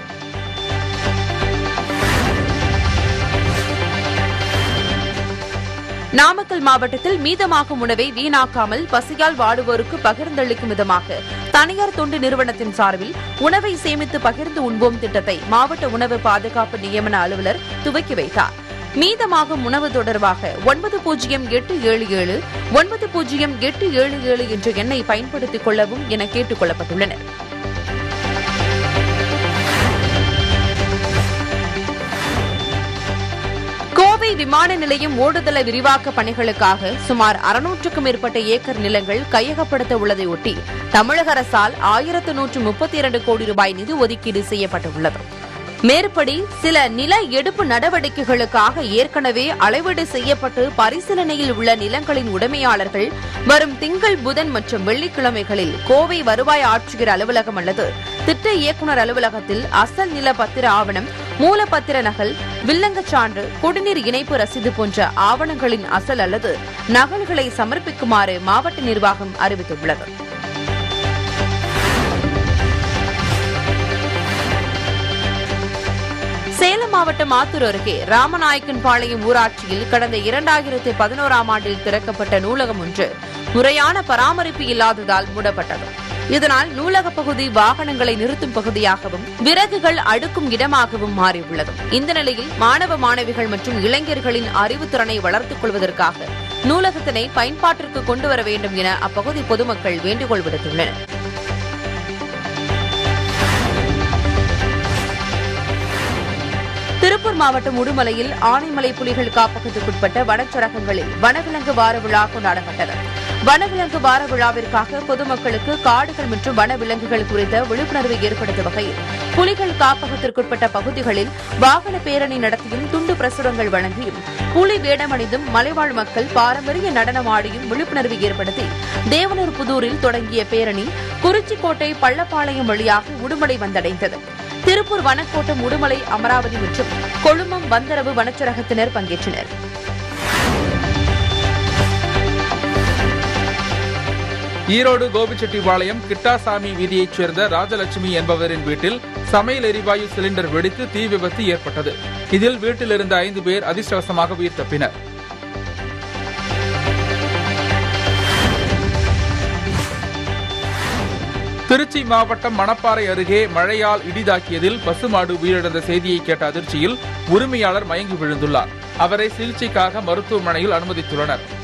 நாமக்கல் மாவட்டத்தில் மீதமாகும் உணவை வீணாக்காமல் பசியால் வாடுவோருக்கு பகிர்ந்தளிக்கும் விதமாக தனியார் தொண்டு நிறுவனத்தின் சார்பில் உணவை சேமித்து பகிர்ந்து உண்போம் திட்டத்தை மாவட்ட உணவு பாதுகாப்பு நியமன அலுவலர் துவக்கி வைத்தார் மீதமாகும் உணவு தொடர்பாக ஒன்பது பூஜ்ஜியம் எட்டு ஏழு ஏழு ஒன்பது பூஜ்ஜியம் எட்டு ஏழு ஏழு என்ற எண்ணை பயன்படுத்திக் கொள்ளவும் என கேட்டுக் கொள்ளப்பட்டுள்ளனர் கோவை கோவை விமான நிலையம் ஓடுதள விரிவாக்க பணிகளுக்காக சுமார் அறுநூற்றுக்கும் மேற்பட்ட ஏக்கர் நிலங்கள் கையகப்படுத்த உள்ளதை ஒட்டி தமிழக அரசால் ஆயிரத்து நூற்று முப்பத்தி இரண்டு கோடி ரூபாய் நிதி ஒதுக்கீடு செய்யப்பட்டுள்ளது மேற்படி சில நில எடுப்பு நடவடிக்கைகளுக்காக ஏற்கனவே அளவீடு செய்யப்பட்டு பரிசீலனையில் உள்ள நிலங்களின் உடைமையாளர்கள் வரும் திங்கள் புதன் மற்றும் வெள்ளிக்கிழமைகளில் கோவை வருவாய் ஆட்சியர் அலுவலகம் அல்லது திட்ட இயக்குநர் அலுவலகத்தில் அசல் நில பத்திர ஆவணம் மூலப்பத்திர நகல் வில்லங்கச் சான்று குடிநீர் இணைப்பு ரசீது போன்ற ஆவணங்களின் அசல் அல்லது நகல்களை சமர்ப்பிக்குமாறு மாவட்ட நிர்வாகம் அறிவித்துள்ளது சேலம் மாவட்டம் ஆத்தூர் அருகே ராமநாயக்கன் பாளையம் ஊராட்சியில் கடந்த இரண்டாயிரத்து பதினோராம் ஆண்டில் திறக்கப்பட்ட நூலகம் ஒன்று முறையான பராமரிப்பு இல்லாததால் மூடப்பட்டது இதனால் நூலக பகுதி வாகனங்களை நிறுத்தும் பகுதியாகவும் விறகுகள் அடுக்கும் இடமாகவும் மாறியுள்ளது இந்த நிலையில் மாணவ மாணவிகள் மற்றும் இளைஞர்களின் அறிவுத்திறனை வளர்த்துக் கொள்வதற்காக நூலகத்தினை பயன்பாட்டிற்கு கொண்டு வர வேண்டும் என அப்பகுதி பொதுமக்கள் வேண்டுகோள் விடுத்துள்ளனர் திருப்பூர் மாவட்டம் உடுமலையில் ஆனைமலை புலிகள் காப்பகத்துக்குட்பட்ட வனச்சரகங்களில் வனவிலங்கு வார விழா கொண்டாடப்பட்டது வனவிலங்கு வார விழாவிற்காக பொதுமக்களுக்கு காடுகள் மற்றும் வனவிலங்குகள் குறித்த விழிப்புணர்வை ஏற்படுத்தும் வகையில் புலிகள் காப்பகத்திற்குட்பட்ட பகுதிகளில் வாகன பேரணி நடத்தியும் துண்டு பிரசுரங்கள் வழங்கியும் புலி வேடமணிந்தும் மலைவாழ் மக்கள் பாரம்பரிய நடனமாடியும் விழிப்புணர்வை ஏற்படுத்தி தேவனூர் புதூரில் தொடங்கிய பேரணி குறிச்சிக்கோட்டை பள்ளப்பாளையம் வழியாக உடுமலை வந்தடைந்தது திருப்பூர் வனக்கோட்டம் உடுமலை அமராவதி மற்றும் கொழுமம் வந்தரவு வனச்சரகத்தினர் பங்கேற்றனர் ஈரோடு கோபிச்செட்டிப்பாளையம் கிட்டாசாமி வீதியைச் சேர்ந்த ராஜலட்சுமி என்பவரின் வீட்டில் சமையல் எரிவாயு சிலிண்டர் வெடித்து தீ விபத்து ஏற்பட்டது இதில் வீட்டில் இருந்த ஐந்து பேர் அதிர்ஷ்டவசமாக உயிர் தப்பினர் திருச்சி மாவட்டம் மணப்பாறை அருகே மழையால் இடிதாக்கியதில் பசுமாடு உயிரிழந்த செய்தியை கேட்ட அதிர்ச்சியில் உரிமையாளர் மயங்கி விழுந்துள்ளார் அவரை சிகிச்சைக்காக மருத்துவமனையில் அனுமதித்துள்ளனர்